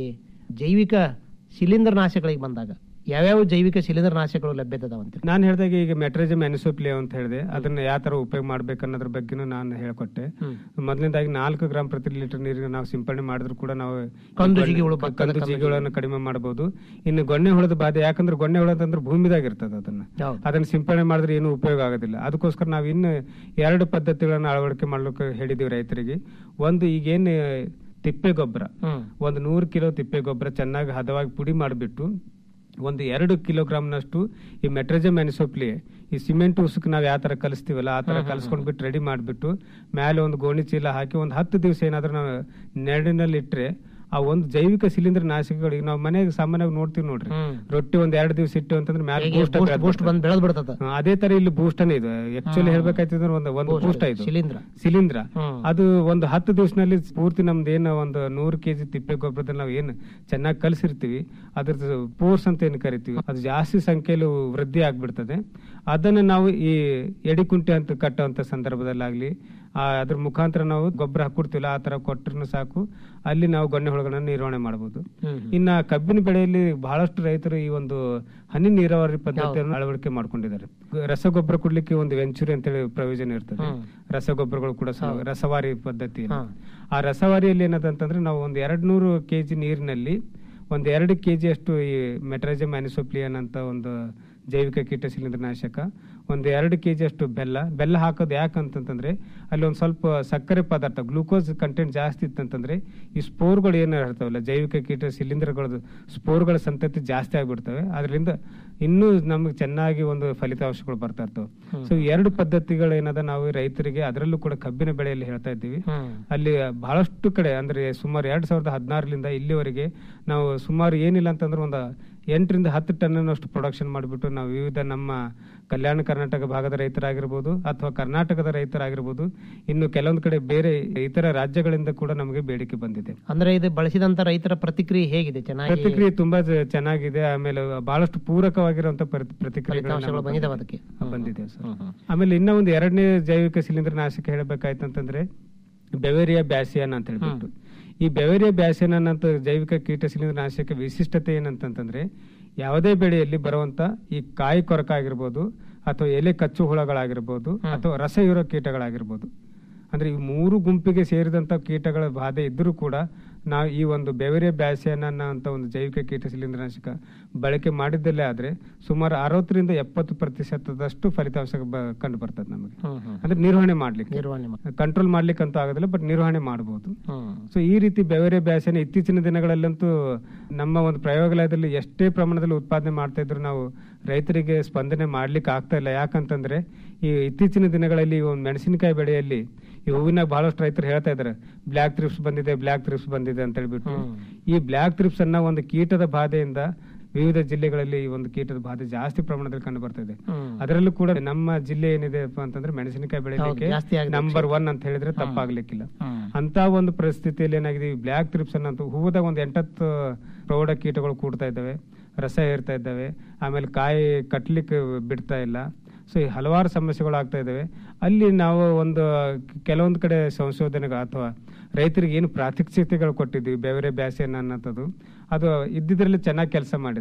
ಜೈವಿಕ ಶಿಲೀಂಧ್ರನಾಶಕಗಳಿಗೆ ಬಂದಾಗ ಯಾವ್ಯಾವ ಜೈವಿಕ ಶಿಲೀಂಧ್ರನಾಶಕಗಳು ಲಭ್ಯತದಾವಂತ ನಾನು ಹೇಳಿದಾಗ ಈಗ ಮೆಟ್ರೈಜಮ್ ಎನಿಸೋಪ್ಲಿಯಾ ಅಂತ ಹೇಳಿದೆ ಅದನ್ನ ಯಾವ ತರ ಉಪಯೋಗ ಮಾಡ್ಬೇಕು ಅನ್ನೋದ್ರ ಬಗ್ಗೆನೂ ನಾನು ಹೇಳ್ಕೊಟ್ಟೆ ಮೊದಲನೇದಾಗಿ ನಾಲ್ಕು ಗ್ರಾಮ್ ಪ್ರತಿ ಲೀಟರ್ ನೀರಿಗೆ ನಾವು ಸಿಂಪಡಣೆ ಮಾಡಿದ್ರು ಕೂಡ ನಾವು ಕಂದು ಗೊಣ್ಣೆ- ಜಿಗಿಹುಳು ಕಂದು ಬರ್ತದೆ, ಕಂದು ಜಿಗಿಹುಳನ್ನು ಕಡಿಮೆ ಮಾಡಬಹುದು ಇನ್ನು ಗೊಣ್ಣೆ ಹುಳದ ಬಾಧೆ ಯಾಕಂದ್ರೆ ಗೊಣ್ಣೆ ಹುಳ ಅಂತಂದ್ರೆ ಭೂಮಿದಾಗ ಇರ್ತದೆ ಅದನ್ನ ಹೌದು. ಅದನ್ನ ಸಿಂಪಡಣೆ ಮಾಡಿದ್ರೆ ಏನು ಉಪಯೋಗ ಆಗೋದಿಲ್ಲ ಅದಕ್ಕೋಸ್ಕರ ನಾವು ಇನ್ನು ಎರಡು ಪದ್ಧತಿಗಳನ್ನ ಅಳವಡಿಕೆ ಮಾಡ್ಲಿಕ್ಕೆ ಹೇಳಿದೀವಿ ರೈತರಿಗೆ ಒಂದು ಈಗೇನು ತಿಪ್ಪೆ ಗೊಬ್ಬರ ಒಂದು ನೂರು ಕಿಲೋ ತಿಪ್ಪೆ ಗೊಬ್ಬರ ಚೆನ್ನಾಗಿ ಹದವಾಗಿ ಪುಡಿ ಮಾಡಿಬಿಟ್ಟು ಒಂದು ಎರಡು ಕಿಲೋಗ್ರಾಮ್ನಷ್ಟು ಈ ಮೆಟ್ರಜಮ್ ಅನಿಸೋಪ್ಲಿ ಈ ಸಿಮೆಂಟ್ ಉಸುಕ್ ನಾವು ಯಾವ ತರ ಕಲಿಸ್ತೀವಲ್ಲ ಆ ತರ ಕಲಿಸ್ಕೊಂಡ್ಬಿಟ್ಟು ರೆಡಿ ಮಾಡಿಬಿಟ್ಟು ಮೇಲೆ ಒಂದು ಗೋಣಿ ಚೀಲ ಹಾಕಿ ಒಂದು ಹತ್ತು ದಿವಸ ಏನಾದ್ರೂ ನಾವು ನೆರಳಿನಲ್ಲಿ ಇಟ್ರೆ ಆ ಒಂದು ಜೈವಿಕ ಶಿಲೀಂಧ್ರ ನಾಶಕಗಳಿಗೆ ನಾವು ಮನೆಗೆ ಸಾಮಾನ್ಯವಾಗಿ ನೋಡ್ತೀವಿ ನೋಡ್ರಿ ರೊಟ್ಟಿ ಒಂದ್ ಎರಡು ದಿವಸ ಇಟ್ಟು ಅಂತಂದ್ರೆ ಮೇಲೆ ಹೇಗೆ boost boost- ಬೆಳ್ದ್ boost ಬಂದ್ ಬೆಳೆದ್ ಬಿಡ್ತದ. ಹಾ, ಅದೇ ತರ ಇಲ್ಲಿ ಬೂಸ್ಟನೇ ಇದು ಆಕ್ಚುಲಿ ಹೇಳ್ಬೇಕಾಯ್ತಂದ್ರೆ ಒಂದು ಒಂದು Boost, ಬೂಸ್ಟ್ ಇದು ಶಿಲೀಂಧ್ರ. ಶಿಲೀಂಧ್ರ ಹ್ಮ್. ಅದು ಒಂದು ಹತ್ತು ದಿವಸನಲ್ಲಿ ಪೂರ್ತಿ ನಮ್ದು ಏನು ಒಂದು ನೂರು ಕೆಜಿ ತಿಪ್ಪೆ ಗೊಬ್ಬರದಲ್ಲಿ ನಾವು ಏನು ಚೆನ್ನಾಗಿ ಕಲಿಸಿರ್ತೀವಿ ಅದ್ರದ್ದು ಪೋರ್ಸ್ ಅಂತ ಏನು ಕರಿತೀವಿ ಅದು ಜಾಸ್ತಿ ಸಂಖ್ಯೆಯಲ್ಲಿ ವೃದ್ಧಿ ಆಗ್ಬಿಡ್ತದೆ ಅದನ್ನು ನಾವು ಈ ಎಡಿಕುಂಟೆ ಅಂತ ಕಟ್ಟುವಂತ ಸಂದರ್ಭದಲ್ಲಾಗ್ಲಿ ಆ ಅದ್ರ ಮುಖಾಂತರ ನಾವು ಗೊಬ್ಬರ ಹಾಕೊಡ್ತೀವಲ್ಲ ಆ ತರ ಕೊಟ್ಟರು ಸಾಕು ಅಲ್ಲಿ ನಾವು ಗೊಣ್ಣೆ ಹುಳುಗಳನ್ನ ನಿರ್ವಹಣೆ ಮಾಡಬಹುದು ಇನ್ನ ಕಬ್ಬಿನ ಬೆಳೆಯಲ್ಲಿ ಬಹಳಷ್ಟು ರೈತರು ಈ ಒಂದು ಹನಿ ನೀರಾವರಿ ಪದ್ಧತಿಯನ್ನು ಅಳವಡಿಕೆ ಮಾಡ್ಕೊಂಡಿದ್ದಾರೆ ರಸಗೊಬ್ಬರ ಕೊಡ್ಲಿಕ್ಕೆ ಒಂದು ವೆಂಚುರಿ ಅಂತೇಳಿ ಪ್ರಯೋಜನ ಇರ್ತದೆ ರಸಗೊಬ್ಬರಗಳು ಕೂಡ ಸಹ ರಸವಾರಿ ಪದ್ಧತಿ ಆ ರಸವಾರಿಯಲ್ಲಿ ಏನದಂತಂದ್ರೆ ನಾವು ಒಂದು ಎರಡ್ ನೂರು ಕೆಜಿ ನೀರಿನಲ್ಲಿ ಒಂದು ಎರಡು ಕೆಜಿ ಅಷ್ಟು ಈ ಮೆಟ್ರೈಜಮ್ ಅನಿಸೋಪ್ಲಿಯನ್ ಅಂತ ಒಂದು ಜೈವಿಕ ಕೀಟ ಶಿಲೀಂಧ್ರನಾಶಕ ಒಂದು ಎರಡು ಕೆಜಿ ಅಷ್ಟು ಬೆಲ್ಲ ಬೆಲ್ಲ ಹಾಕೋದು ಯಾಕಂತಂದ್ರೆ ಅಲ್ಲಿ ಒಂದು ಸ್ವಲ್ಪ ಸಕ್ಕರೆ ಪದಾರ್ಥ ಗ್ಲೂಕೋಸ್ ಕಂಟೆಂಟ್ ಜಾಸ್ತಿ ಇತ್ತಂತಂದ್ರೆ ಈ ಸ್ಪೋರ್ಗಳು ಏನು ಇರ್ತಾವಲ್ಲ ಜೈವಿಕ ಕೀಟ ಶಿಲೀಂಧ್ರಗಳದ್ದು ಸ್ಪೋರ್ಗಳ ಸಂತತಿ ಜಾಸ್ತಿ ಆಗ್ಬಿಡ್ತವೆ ಅದರಿಂದ ಇನ್ನೂ ನಮಗೆ ಚೆನ್ನಾಗಿ ಒಂದು ಫಲಿತಾಂಶಗಳು ಬರ್ತಾ ಇರ್ತವೆ ಸೊ ಎರಡು ಪದ್ಧತಿಗಳು ಏನದ ನಾವು ರೈತರಿಗೆ ಅದರಲ್ಲೂ ಕೂಡ ಕಬ್ಬಿನ ಬೆಳೆಯಲ್ಲಿ ಹೇಳ್ತಾ ಇದ್ದೀವಿ ಅಲ್ಲಿ ಬಹಳಷ್ಟು ಕಡೆ ಅಂದ್ರೆ ಸುಮಾರು ಎರಡ್ ಸಾವಿರದ ಹದಿನಾರರಿಂದ ಇಲ್ಲಿವರೆಗೆ ನಾವು ಸುಮಾರು ಏನಿಲ್ಲ ಅಂತಂದ್ರೆ ಒಂದು ಎಂಟರಿಂದ ಹತ್ತು ಟನ್ನಷ್ಟು ಪ್ರೊಡಕ್ಷನ್ ಮಾಡಿಬಿಟ್ಟು ನಾವು ವಿವಿಧ ನಮ್ಮ ಕಲ್ಯಾಣ ಕರ್ನಾಟಕ ಭಾಗದ ರೈತರಾಗಿರ್ಬೋದು ಅಥವಾ ಕರ್ನಾಟಕದ ರೈತರಾಗಿರ್ಬೋದು ಇನ್ನು ಕೆಲವೊಂದು ಕಡೆ ಬೇರೆ ಇತರ ರಾಜ್ಯಗಳಿಂದ ಕೂಡ ನಮಗೆ ಬೇಡಿಕೆ ಬಂದಿದೆ ಅಂದ್ರೆ ಇದು ಬಳಸಿದಂತ ರೈತರ ಪ್ರತಿಕ್ರಿಯೆ ಹೇಗಿದೆ ಚೆನ್ನಾಗಿ ಪ್ರತಿಕ್ರಿಯೆ ತುಂಬಾ ಜ- ಚೆನ್ನಾಗಿದೆ ಆಮೇಲೆ ಬಹಳಷ್ಟು ಪೂರಕವಾಗಿರುವಂತ ಫಲಿತಾಂಶಗಳು ಬಂದಿದಾವೆ ಅದಕ್ಕೆ ಬಂದಿದೆ ಸರ್ ಆಮೇಲೆ ಇನ್ನ ಒಂದು ಎರಡನೇ ಜೈವಿಕ ಶಿಲೀಂಧ್ರ ನಾಶಕ ಹೇಳ್ಬೇಕಾಯ್ತಂತಂದ್ರೆ ಬೆವೇರಿಯಾ ಬ್ಯಾಸಿಯನ್ ಅಂತ ಹೇಳ್ಬಿಟ್ಟು ಈ ಬೆವೇರಿಯಾ ಬ್ಯಾಸಿಯನ್ ಅನ್ನೋ ಜೈವಿಕ ಕೀಟ ಶಿಲೀಂಧ್ರ ನಾಶಕ ವಿಶಿಷ್ಟತೆ ಏನಂತಂತಂದ್ರೆ ಯಾವುದೇ ಬೆಳೆಯಲ್ಲಿ ಬರುವಂತ ಈ ಕಾಯಿ ಕೊರಕ ಆಗಿರ್ಬೋದು ಅಥವಾ ಎಲೆ ಕಚ್ಚು ಹುಳಗಳಾಗಿರ್ಬೋದು ಅಥವಾ ರಸ ಇರೋ ಕೀಟಗಳಾಗಿರ್ಬೋದು ಅಂದ್ರೆ ಈ ಮೂರು ಗುಂಪಿಗೆ ಸೇರಿದಂತ ಕೀಟಗಳ ಬಾಧೆ ಇದ್ರೂ ಕೂಡ ನಾವು ಈ ಒಂದು ಬೆವರೆ ಬ್ಯಾಸಿಯನ್ ಅಂತ ಒಂದು ಜೈವಿಕ ಕೀಟ ಶಿಲೀಂಧ್ರನಾಶಕ ಬಳಕೆ ಮಾಡಿದ್ದಲ್ಲೇ ಆದ್ರೆ ಸುಮಾರು ಅರವತ್ತರಿಂದ ಎಪ್ಪತ್ತು ಪ್ರತಿಶತದಷ್ಟು ಫಲಿತಾಂಶ ಬ- ಕಂಡು ಬರ್ತದೆ ನಮಗೆ ಅಂದ್ರೆ ನಿರ್ವಹಣೆ ಮಾಡ್ಲಿಕ್ಕೆ ನಿರ್ವಹಣೆ ಕಂಟ್ರೋಲ್ ಮಾಡ್ಲಿಕ್ಕೆ ಅಂತೂ ಆಗೋದಿಲ್ಲ ಬಟ್ ನಿರ್ವಹಣೆ ಮಾಡಬಹುದು ಸೊ ಈ ರೀತಿ ಬೆವರೆ ಬ್ಯಾಸನ ಇತ್ತೀಚಿನ ದಿನಗಳಲ್ಲಂತೂ ನಮ್ಮ ಒಂದು ಪ್ರಯೋಗಾಲಯದಲ್ಲಿ ಎಷ್ಟೇ ಪ್ರಮಾಣದಲ್ಲಿ ಉತ್ಪಾದನೆ ಮಾಡ್ತಾ ಇದ್ರು ನಾವು ರೈತರಿಗೆ ಸ್ಪಂದನೆ ಮಾಡ್ಲಿಕ್ಕೆ ಆಗ್ತಾ ಇಲ್ಲ ಯಾಕಂತಂದ್ರೆ ಈ ಇತ್ತೀಚಿನ ದಿನಗಳಲ್ಲಿ ಈ ಒಂದು ಮೆಣಸಿನಕಾಯಿ ಬೆಳೆಯಲ್ಲಿ ಈ ಹೂವಿನ ಬಹಳಷ್ಟು ರೈತರು ಹೇಳ್ತಾ ಇದಾರೆ ಬ್ಲಾಕ್ ಥ್ರಿಪ್ಸ್ ಬಂದಿದೆ ಬ್ಲಾಕ್ ಥ್ರಿಪ್ಸ್ ಬಂದಿದೆ ಅಂತ ಹೇಳ್ಬಿಟ್ಟು ಈ ಬ್ಲಾಕ್ ಥ್ರಿಪ್ಸ್ ಅನ್ನ ಒಂದು ಕೀಟದ ಬಾಧೆಯಿಂದ ವಿವಿಧ ಜಿಲ್ಲೆಗಳಲ್ಲಿ ಈ ಒಂದು ಕೀಟದ ಬಾಧೆ ಜಾಸ್ತಿ ಪ್ರಮಾಣದಲ್ಲಿ ಕಂಡು ಬರ್ತಾ ಇದೆ ಅದರಲ್ಲೂ ಕೂಡ ನಮ್ಮ ಜಿಲ್ಲೆ ಏನಿದೆ ಅಂತಂದ್ರೆ ಮೆಣಸಿನಕಾಯಿ ಬೆಳೆಯಲಿಕ್ಕೆ ಜಾಸ್ತಿ ಆಗಿದೆ ನಂಬರ್ ಒನ್ ಅಂತ ಹೇಳಿದ್ರೆ ತಪ್ಪಾಗ್ಲಿಕ್ಕಿಲ್ಲ ಅಂತ ಒಂದು ಪರಿಸ್ಥಿತಿಯಲ್ಲಿ ಏನಾಗಿದೆ ಈ ಬ್ಲಾಕ್ ಥ್ರಿಪ್ಸ್ ಅನ್ನೋ ಹೂವದಾಗ ಒಂದು ಎಂಟತ್ತು ಪ್ರೌಢ ಕೀಟಗಳು ಕೂಡ್ತಾ ಇದ್ದಾವೆ ರಸ ಏರ್ತಾ ಇದ್ದಾವೆ ಆಮೇಲೆ ಕಾಯಿ ಕಟ್ಲಿಕ್ಕೆ ಬಿಡ್ತಾ ಇಲ್ಲ ಸೊ ಈ ಹಲವಾರು ಸಮಸ್ಯೆಗಳು ಆಗ್ತಾ ಇದ್ದಾವೆ ಅಲ್ಲಿ ನಾವು ಒಂದು ಕೆಲವೊಂದು ಕಡೆ ಸಂಶೋಧನೆಗಳು ಅಥವಾ ರೈತರಿಗೆ ಏನು ಪ್ರಾತ್ಯಕ್ಷಿತೆಗಳು ಕೊಟ್ಟಿದ್ವಿ ಬೆವರೆ ಬ್ಯಾಸಿಯನ್ ಅನ್ನೋಂಥದ್ದು ಅದು ಇದ್ದಿದ್ರಲ್ಲಿ ಚೆನ್ನಾಗಿ ಕೆಲಸ ಮಾಡಿದೆ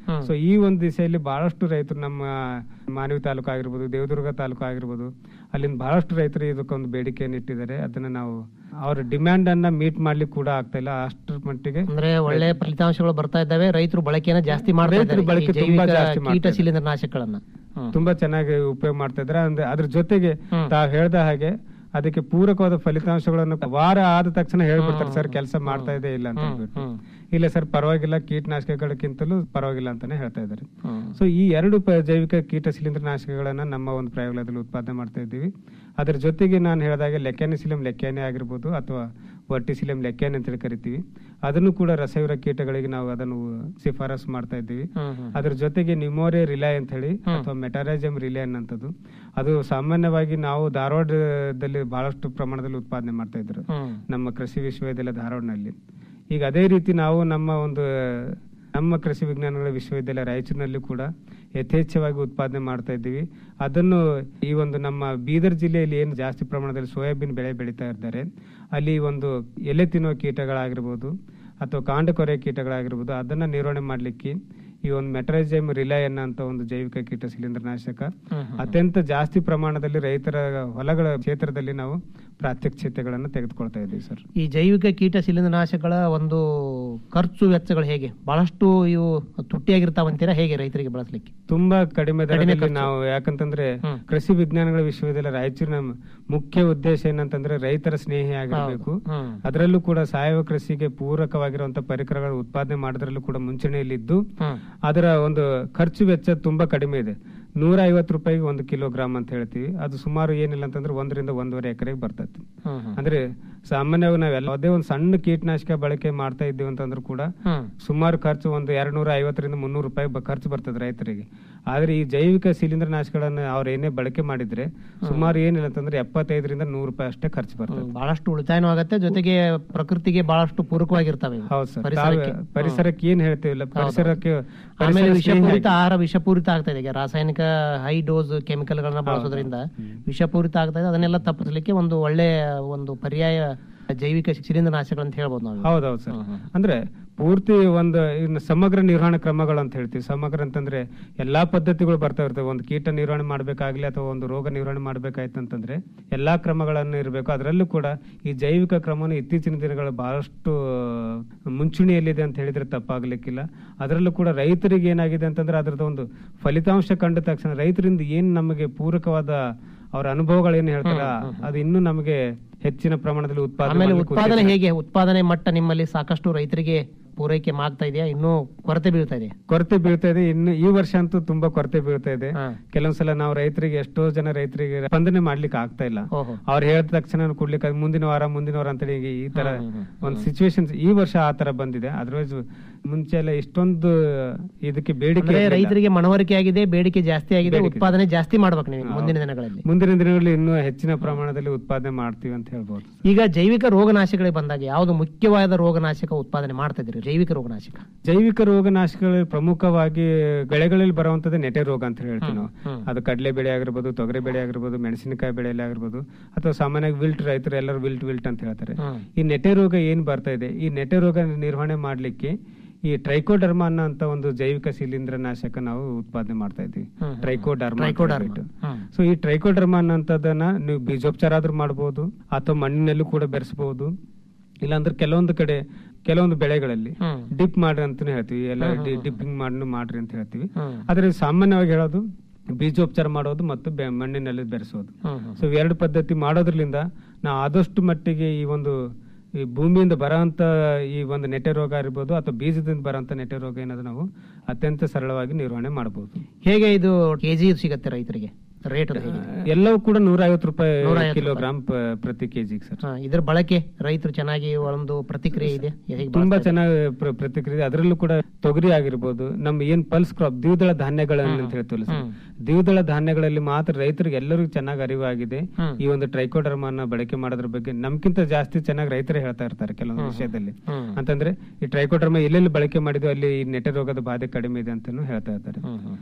ಸೊ ಈ ಒಂದು ದಿಸೆಯಲ್ಲಿ ಬಹಳಷ್ಟು ರೈತರು ನಮ್ಮ ಮಾನವಿ ತಾಲೂಕು ಆಗಿರ್ಬೋದು ದೇವದುರ್ಗ ತಾಲೂಕು ಆಗಿರ್ಬೋದು ಅಲ್ಲಿಂದ ಬಹಳಷ್ಟು ರೈತರು ಇದಕ್ಕೊಂದು ಬೇಡಿಕೆಯನ್ನು ಇಟ್ಟಿದ್ದಾರೆ ಅದನ್ನ ನಾವು ಅವ್ರ ಡಿಮ್ಯಾಂಡ್ ಅನ್ನ ಮೀಟ್ ಮಾಡ್ಲಿಕ್ಕೆ ಕೂಡ ಆಗ್ತಾ ಇಲ್ಲ ಅಷ್ಟರ ಮಟ್ಟಿಗೆ ಅಂದ್ರೆ ಒಳ್ಳೆ ಫಲಿತಾಂಶಗಳು ಬರ್ತಾ ಇದ್ದಾವೆ ರೈತರು ಬಳಕೆಯನ್ನ ಜಾಸ್ತಿ ಮಾಡ್ತಾ ರೈತರು ಇದ್ದಾರೆ ಬಳಕೆ ಈ ತುಂಬಾ ಜೈವಿಕ ಜಾಸ್ತಿ ಮಾಡ್ತಾ ಕೀಟ ಇದ್ದಾರೆ. ಶಿಲೀಂಧ್ರನಾಶಕಗಳನ್ನ ಹ್ಮ್. ತುಂಬಾ ಚೆನ್ನಾಗಿ ಉಪಯೋಗ ಮಾಡ್ತಾ ಇದ್ದಾರೆ ಅಂದ್ರೆ ಅದ್ರ ಜೊತೆಗೆ ತಾವ್ ಹೇಳ್ದ ಹಾಗೆ ಅದಕ್ಕೆ ಪೂರಕವಾದ ಫಲಿತಾಂಶಗಳನ್ನು ವಾರ ಆದ ತಕ್ಷಣ ಹೇಳ್ಬಿಡ್ತಾರೆ ಸರ್ ಕೆಲಸ ಮಾಡ್ತಾ ಇದೆ ಇಲ್ಲ ಅಂತ ಹೇಳ್ಬಿಟ್ಟು ಇಲ್ಲ ಸರ್ ಪರವಾಗಿಲ್ಲ ಕೀಟನಾಶಕಗಳಕ್ಕಿಂತಲೂ ಪರವಾಗಿಲ್ಲ ಅಂತಾನೆ ಹೇಳ್ತಾ ಇದ್ದಾರೆ ಸೊ ಈ ಎರಡು ಪ- ಜೈವಿಕ ಕೀಟ ಶಿಲೀಂಧ್ರನಾಶಕಗಳನ್ನ ನಮ್ಮ ಒಂದು ಪ್ರಯೋಗಾಲಯದಲ್ಲಿ ಉತ್ಪಾದನೆ ಮಾಡ್ತಾ ಇದ್ದೀವಿ ಅದ್ರ ಜೊತೆಗೆ ನಾನು ಹೇಳಿದಾಗೆ ಲೆಕ್ಯಾನಿಸಿಲಂ ಲೆಕ್ಯಾನೆ ಆಗಿರ್ಬೋದು ಅಥವಾ ವರ್ಟಿಸಿಲಂ ಲೆಕ್ಯಾನೆ ಅಂತೇಳಿ ಕರಿತೀವಿ ಅದನ್ನು ಕೂಡ ರಸಯುರ ಕೀಟಗಳಿಗೆ ನಾವು ಅದನ್ನು ಶಿಫಾರಸು ಮಾಡ್ತಾ ಇದ್ದೀವಿ ಅದ್ರ ಜೊತೆಗೆ ನಿಮೋರೆ ರಿಲೈ ಅಂತ ಹೇಳಿ ಅಥವಾ ಮೆಟಾರೈಸಮ್ ರಿಲೈ ಅನ್ನಂಥದ್ದು ಅದು ಸಾಮಾನ್ಯವಾಗಿ ನಾವು ಧಾರವಾಡದಲ್ಲಿ ಬಹಳಷ್ಟು ಪ್ರಮಾಣದಲ್ಲಿ ಉತ್ಪಾದನೆ ಮಾಡ್ತಾ ಇದ್ರು ನಮ್ಮ ಕೃಷಿ ವಿಶ್ವವಿದ್ಯಾಲಯ ಧಾರವಾಡನಲ್ಲಿ ಈಗ ಅದೇ ರೀತಿ ನಾವು ನಮ್ಮ ಒಂದು ನಮ್ಮ ಕೃಷಿ ವಿಜ್ಞಾನಗಳ ವಿಶ್ವವಿದ್ಯಾಲಯ ರಾಯಚೂರಿನಲ್ಲಿ ಕೂಡ ಯಥೇಚ್ಛವಾಗಿ ಉತ್ಪಾದನೆ ಮಾಡ್ತಾ ಇದ್ದೀವಿ ಅದನ್ನು ಈ ಒಂದು ನಮ್ಮ ಬೀದರ್ ಜಿಲ್ಲೆಯಲ್ಲಿ ಏನು ಜಾಸ್ತಿ ಪ್ರಮಾಣದಲ್ಲಿ ಸೋಯಾಬೀನ್ ಬೆಳೆ ಬೆಳೀತಾ ಇದ್ದಾರೆ ಅಲ್ಲಿ ಒಂದು ಎಲೆ ತಿನ್ನುವ ಕೀಟಗಳಾಗಿರ್ಬೋದು ಅಥವಾ ಕಾಂಡಕೊರೆ ಕೀಟಗಳಾಗಿರ್ಬೋದು ಅದನ್ನ ನಿರ್ವಹಣೆ ಮಾಡ್ಲಿಕ್ಕೆ ಈ ಒಂದು ಮೆಟ್ರೈಸೈಮ್ ರಿಲೈ ಅನ್ನೋ ಒಂದು ಜೈವಿಕ ಕೀಟ ಶಿಲೀಂಧ್ರನಾಶಕ ಅತ್ಯಂತ ಜಾಸ್ತಿ ಪ್ರಮಾಣದಲ್ಲಿ ರೈತರ ಹೊಲಗಳ ಕ್ಷೇತ್ರದಲ್ಲಿ ನಾವು ಪ್ರಾತ್ಯಕ್ಷಿತೆಗಳನ್ನು ತೆಗೆದುಕೊಳ್ತಾ ಇದ್ದೀವಿ ಸರ್ ಈ ಜೈವಿಕ ಕೀಟ ಶಿಲೀಂಧ್ರನಾಶಕಗಳ ಒಂದು ಖರ್ಚು ವೆಚ್ಚಗಳು ಹೇಗೆ ಬಹಳಷ್ಟು ಇವು ತುಟ್ಟಿಯಾಗಿರ್ತಾವಂತೀರಾ ಹೇಗೆ ರೈತರಿಗೆ ಬಳಸಲಿಕ್ಕೆ ತುಂಬಾ ಕಡಿಮೆ ದರದಲ್ಲಿ ಖರ್ಚು. ನಾವು ಯಾಕಂತಂದ್ರೆ ಕೃಷಿ ವಿಜ್ಞಾನಗಳ ವಿಶ್ವವಿದ್ಯಾಲಯ ರಾಯಚೂರಿನ ಮುಖ್ಯ ಉದ್ದೇಶ ಏನಂತಂದ್ರೆ ರೈತರ ಸ್ನೇಹಿ ಆಗಿರ್ಬೇಕು ಹ್ಮ್. ಅದರಲ್ಲೂ ಕೂಡ ಸಾವಯವ ಕೃಷಿಗೆ ಪೂರಕವಾಗಿರುವಂತ ಪರಿಕರಗಳ ಉತ್ಪಾದನೆ ಮಾಡೋದ್ರಲ್ಲೂ ಕೂಡ ಮುಂಚೂಣಿಯಲ್ಲಿದ್ದು ಅದರ ಒಂದು ಖರ್ಚು ವೆಚ್ಚ ತುಂಬಾ ಕಡಿಮೆ ಇದೆ ನೂರ ಐವತ್ತು ರೂಪಾಯಿಗೆ ಒಂದು ಕಿಲೋಗ್ರಾಮ್ ಅಂತ ಹೇಳ್ತೀವಿ ಅದು ಸುಮಾರು ಏನಿಲ್ಲ ಅಂತಂದ್ರೆ ಒಂದರಿಂದ ಒಂದೂವರೆ ಎಕರೆಗೆ ಬರ್ತೈತಿ ಅಂದ್ರೆ ಸಾಮಾನ್ಯವಾಗಿ ನಾವು ಯಾವುದೇ ಒಂದು ಸಣ್ಣ ಕೀಟನಾಶಕ ಬಳಕೆ ಮಾಡ್ತಾ ಇದ್ದೀವಿ ಅಂತಂದ್ರೂ ಕೂಡ ಸುಮಾರು ಖರ್ಚು ಒಂದು ಎರಡ್ ನೂರ ಐವತ್ತರಿಂದ ಮುನ್ನೂರು ರೂಪಾಯಿ ಬ- ಖರ್ಚು ಬರ್ತದೆ ರೈತರಿಗೆ ಆದ್ರೆ ಈ ಜೈವಿಕ ಶಿಲೀಂಧ್ರನಾಶಕಗಳನ್ನ ಅವ್ರು ಏನೇ ಬಳಕೆ ಮಾಡಿದ್ರೆ ಸುಮಾರು ಏನಿಲ್ಲ ಅಂತಂದ್ರೆ ಎಪ್ಪತ್ತೈದರಿಂದ ನೂರು ರೂಪಾಯಿ ಅಷ್ಟೇ ಖರ್ಚು ಬರ್ತದೆ ಬಹಳಷ್ಟು ಉಳಿತಾಯನೂ ಆಗತ್ತೆ ಜೊತೆಗೆ ಪ್ರಕೃತಿಗೆ ಬಹಳಷ್ಟು ಪೂರಕವಾಗಿರ್ತವೆ ಇವು. ಹೌದು ಸರ್ ಪರಿಸರಕ್ಕೆ ತಾವೇ- ಪರಿಸರಕ್ಕೆ ಏನ್ ಹೇಳ್ತೀವಿಲ್ಲ ಪರಿಸರಕ್ಕೆ ಆಮೇಲೆ ಪರಿಸರ ಸ್ನೇಹಿ ವಿಷಪೂರಿತ ಆಗಿ. ಆಹಾರ ವಿಷಪೂರಿತ ಆಗ್ತಾ ಇದೆ ಈಗ ರಾಸಾಯನಿಕ ಹೈ ಡೋಸ್ ಕೆಮಿಕಲ್ ಗಳನ್ನ ಬಳಸೋದ್ರಿಂದ ವಿಷಪೂರಿತ ಆಗ್ತಾ ಇದೆ ಅದನ್ನೆಲ್ಲ ತಪ್ಪಿಸಲಿಕ್ಕೆ ಒಂದು ಒಳ್ಳೆಯ ಒಂದು ಪರ್ಯಾಯ ಜೈವಿಕ ಶಿಲೀಂಧ್ರನಾಶಕಗಳು ಅಂತ ಹೇಳ್ಬೋದು ನಾವು ಹೌದೌದು ಸರ್ ಅಂದ್ರೆ ಪೂರ್ತಿ ಒಂದು ಇನ್ನು ಸಮಗ್ರ ನಿರ್ವಹಣಾ ಕ್ರಮಗಳು ಅಂತ ಹೇಳ್ತೀವಿ ಸಮಗ್ರ ಅಂತಂದ್ರೆ ಎಲ್ಲಾ ಪದ್ಧತಿಗಳು ಬರ್ತಾ ಇರ್ತವೆ ಒಂದು ಕೀಟ ನಿರ್ವಹಣೆ ಮಾಡ್ಬೇಕಾಗ್ಲಿ ಅಥವಾ ಒಂದು ರೋಗ ನಿರ್ವಹಣೆ ಮಾಡ್ಬೇಕಾಯ್ತು ಅಂತಂದ್ರೆ ಎಲ್ಲಾ ಕ್ರಮಗಳನ್ನು ಇರಬೇಕು ಅದರಲ್ಲೂ ಕೂಡ ಈ ಜೈವಿಕ ಕ್ರಮವನ್ನು ಇತ್ತೀಚಿನ ದಿನಗಳು ಬಹಳಷ್ಟು ಮುಂಚೂಣಿಯಲ್ಲಿದೆ ಅಂತ ಹೇಳಿದ್ರೆ ತಪ್ಪಾಗ್ಲಿಕ್ಕಿಲ್ಲ ಅದರಲ್ಲೂ ಕೂಡ ರೈತರಿಗೆ ಏನಾಗಿದೆ ಅಂತಂದ್ರೆ ಅದರದ ಒಂದು ಫಲಿತಾಂಶ ಕಂಡ ತಕ್ಷಣ ರೈತರಿಂದ ಏನ್ ನಮಗೆ ಪೂರಕವಾದ ಅವರ ಅನುಭವಗಳು ಏನ್ ಹೇಳ್ತಾರ ಅದು ಇನ್ನೂ ನಮಗೆ ಹೆಚ್ಚಿನ ಪ್ರಮಾಣದಲ್ಲಿ ಉತ್ಪಾದನೆ ಆಮೇಲೆ ಮಾಡ್ಲಿಕ್ಕೆ ಉತ್ಪಾದನೆ ಉತ್ತೇಜನ. ಹೇಗೆ ಉತ್ಪಾದನೆ ಮಟ್ಟ ನಿಮ್ಮಲ್ಲಿ ಸಾಕಷ್ಟು ರೈತರಿಗೆ ಪೂರೈಕೆ ಆಗ್ತಾ ಇದೆಯಾ ಇನ್ನೂ ಕೊರತೆ ಬೀಳ್ತಾ ಇದೆ ಕೊರತೆ ಬೀಳ್ತಾ ಇದೆ ಇನ್ನು ಈ ವರ್ಷ ಅಂತೂ ತುಂಬಾ ಕೊರತೆ ಬೀಳ್ತಾ ಇದೆ ಕೆಲವೊಂದ್ಸಲ ನಾವು ರೈತರಿಗೆ ಎಷ್ಟೋ ಜನ ರೈತರಿಗೆ ಸ್ಪಂದನೆ ಮಾಡ್ಲಿಕ್ಕೆ ಆಗ್ತಾ ಇಲ್ಲ ಓಹೋ. ಅವ್ರು ಹೇಳಿದ ತಕ್ಷಣ ಕೊಡ್ಲಿಕ್ಕೆ ಅದು ಮುಂದಿನ ವಾರ ಮುಂದಿನ ವಾರ ಅಂತೇಳಿ ಈಗ ಈ ತರ ಒಂದು ಸಿಚುವೇಶನ್ ಈ ವರ್ಷ ಆ ತರ ಬಂದಿದೆ ಅದರ್ವೈಸ್ ಮುಂಚೆ ಎಲ್ಲ ಇಷ್ಟೊಂದು ಇದಕ್ಕೆ ಬೇಡಿಕೆ ಅಂದ್ರೆ ಇರ್ಲಿಲ್ಲ. ರೈತರಿಗೆ ಮನವರಿಕೆ ಆಗಿದೆ ಬೇಡಿಕೆ ಜಾಸ್ತಿ ಆಗಿದೆ ಬೇಡಿಕೆ. ಉತ್ಪಾದನೆ ಜಾಸ್ತಿ ಮಾಡ್ಬೇಕು ನೀವು ಮುಂದಿನ ದಿನಗಳಲ್ಲಿ ಮುಂದಿನ ದಿನಗಳಲ್ಲಿ ಇನ್ನೂ ಹೆಚ್ಚಿನ ಪ್ರಮಾಣದಲ್ಲಿ ಉತ್ಪಾದನೆ ಮಾಡ್ತೀವಿ ಅಂತ ಹೇಳ್ಬೋದು ಈಗ ಜೈವಿಕ ರೋಗನಾಶಕಗಳಿಗೆ ಬಂದಾಗ ಯಾವುದು ಮುಖ್ಯವಾದ ರೋಗನಾಶಕ ಉತ್ಪಾದನೆ ಮಾಡ್ತಾ ಇದ್ದೀರಿ ಜೈವಿಕ ರೋಗನಾಶಕ ಜೈವಿಕ ರೋಗನಾಶಕಗಳಲ್ಲಿ ಪ್ರಮುಖವಾಗಿ ಬೆಳೆಗಳಲ್ಲಿ ಬರುವಂತದ್ದು ನೆಟೆ ರೋಗ ಅಂತ ಹೇಳ್ತೀವಿ ನಾವು ಅದು ಕಡಲೆ ಬೆಳೆ ಆಗಿರ್ಬೋದು ತೊಗರಿ ಬೆಳೆ ಆಗಿರ್ಬೋದು ಮೆಣಸಿನಕಾಯಿ ಬೆಳೆಯಲ್ಲಿ ಆಗಿರ್ಬೋದು ಅಥವಾ ಸಾಮಾನ್ಯವಾಗಿ ವಿಲ್ಟ್ ರೈತರು ಎಲ್ಲರೂ ವಿಲ್ಟ್ ವಿಲ್ಟ್ ಅಂತ ಹೇಳ್ತಾರೆ ಈ ನೆಟೆ ರೋಗ ಏನ್ ಬರ್ತಾ ಇದೆ ಈ ನೆಟೆ ರೋಗ ನಿರ್ವಹಣೆ ಮಾಡ್ಲಿಕ್ಕೆ ಈ ಟ್ರೈಕೋಡರ್ಮ ಅನ್ನೋ ಅಂತ ಒಂದು ಜೈವಿಕ ಶಿಲೀಂಧ್ರ ನಾಶಕ ನಾವು ಉತ್ಪಾದನೆ ಮಾಡ್ತಾ ಇದ್ದೀವಿ ಟ್ರೈಕೋಡರ್ಮ ಟ್ರೈಕೋಡರ್ಮ. ಸೊ ಈ ಟ್ರೈಕೋಡರ್ಮ ಅನ್ನೋಂಥದ್ದನ್ನ ನೀವು ಬೀಜೋಪಚಾರ ಆದ್ರೂ ಮಾಡ್ಬೋದು ಅಥವಾ ಮಣ್ಣಿನಲ್ಲೂ ಕೂಡ ಬೆರೆಸಬಹುದು ಇಲ್ಲಾಂದ್ರೆ ಕೆಲವೊಂದು ಕಡೆ ಕೆಲವೊಂದು ಬೆಳೆಗಳಲ್ಲಿ ಡಿಪ್ ಮಾಡ್ರಿ ಅಂತಾನೆ ಹೇಳ್ತೀವಿ ಎಲ್ಲ ಡಿಪ್ಪಿಂಗ್ ಮಾಡಿ ಮಾಡ್ರಿ ಅಂತ ಹೇಳ್ತೀವಿ ಆದ್ರೆ ಸಾಮಾನ್ಯವಾಗಿ ಹೇಳೋದು ಬೀಜೋಪಚಾರ ಮಾಡೋದು ಮತ್ತು ಬೆ- ಮಣ್ಣಿನಲ್ಲಿ ಬೆರೆಸೋದು ಸೊ ಎರಡು ಪದ್ಧತಿ ಮಾಡೋದ್ರಲಿಂದ ನಾವು ಆದಷ್ಟು ಮಟ್ಟಿಗೆ ಈ ಒಂದು ಈ ಭೂಮಿಯಿಂದ ಬರೋಂತ ಈ ಒಂದು ನೆಟೆ ರೋಗ ಇರ್ಬೋದು ಅಥವಾ ಬೀಜದಿಂದ ಬರೋಂತ ನೆಟೆ ರೋಗ ಏನಾದ್ರು ನಾವು ಅತ್ಯಂತ ಸರಳವಾಗಿ ನಿರ್ವಹಣೆ ಮಾಡಬಹುದು ಹೇಗೆ ಇದು ಕೆಜಿ ಸಿಗತ್ತೆ ರೈತರಿಗೆ ರೇಟ್ ಎಲ್ಲವೂ ಕೂಡ ನೂರ ಐವತ್ತು ರೂಪಾಯಿ 150 ಕಿಲೋಗ್ರಾಮ್ ಪ- ಪ್ರತಿ ಕೆಜಿಗೆ ಸರ್ ಇದ್ರ ಬಳಕೆ ರೈತರು ಚೆನ್ನಾಗಿ ಒಂದು ಪ್ರತಿಕ್ರಿಯೆ ಇದೆ ಹೇಗೆ ತುಂಬಾ ಬಳಸ್ತಾ ಚೆನ್ನಾಗಿ ಪ್ರ- ಪ್ರತಿಕ್ರಿಯೆ ಅದರಲ್ಲೂ ಕೂಡ ತೊಗರಿ ಆಗಿರ್ಬೋದು ನಮ್ಮ ಏನ್ ಪಲ್ಸ್ ಕ್ರಾಪ್ ದ್ವಿದಳ ಧಾನ್ಯಗಳನ್ನ ಅಂತ ಹೇಳ್ತೀವಲ್ಲ ಸರ್ ದ್ವಿದಳ ಧಾನ್ಯಗಳಲ್ಲಿ ಮಾತ್ರ ರೈತರಿಗೆ ಎಲ್ಲರಿಗೂ ಚೆನ್ನಾಗಿ ಅರಿವಾಗಿದೆ ಈ ಒಂದು ಟ್ರೈಕೋಡರ್ಮನ್ನ ಬಳಕೆ ಮಾಡೋದ್ರ ಬಗ್ಗೆ ನಮ್ಗಿಂತ ಜಾಸ್ತಿ ಚೆನ್ನಾಗಿ ರೈತರೇ ಹೇಳ್ತಾ ಇರ್ತಾರೆ ಕೆಲವೊಂದು ವಿಷಯದಲ್ಲಿ ಅಂತಂದ್ರೆ ಈ ಟ್ರೈಕೋಡರ್ಮ ಎಲ್ಲೆಲ್ಲಿ ಬಳಕೆ ಮಾಡಿದ್ವು ಅಲ್ಲಿ ಈ ನೆಟೆ ರೋಗದ ಬಾಧೆ ಕಡಿಮೆ ಇದೆ ಅಂತಾನು ಹೇಳ್ತಾ ಇರ್ತಾರೆ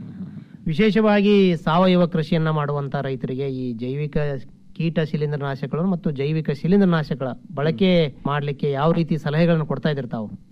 ವಿಶೇಷವಾಗಿ ಸಾವಯವ ಕೃಷಿಯನ್ನ ಮಾಡುವಂತ ರೈತರಿಗೆ ಈ ಜೈವಿಕ ಕೀಟ ಶಿಲೀಂಧ್ರನಾಶಕಗಳು ಮತ್ತು ಜೈವಿಕ ಶಿಲೀಂಧ್ರನಾಶಕಗಳ ಬಳಕೆ ಮಾಡ್ಲಿಕ್ಕೆ ಯಾವ ರೀತಿ ಸಲಹೆಗಳನ್ನು ಕೊಡ್ತಾ ಇದ್ದೀರಿ ತಾವು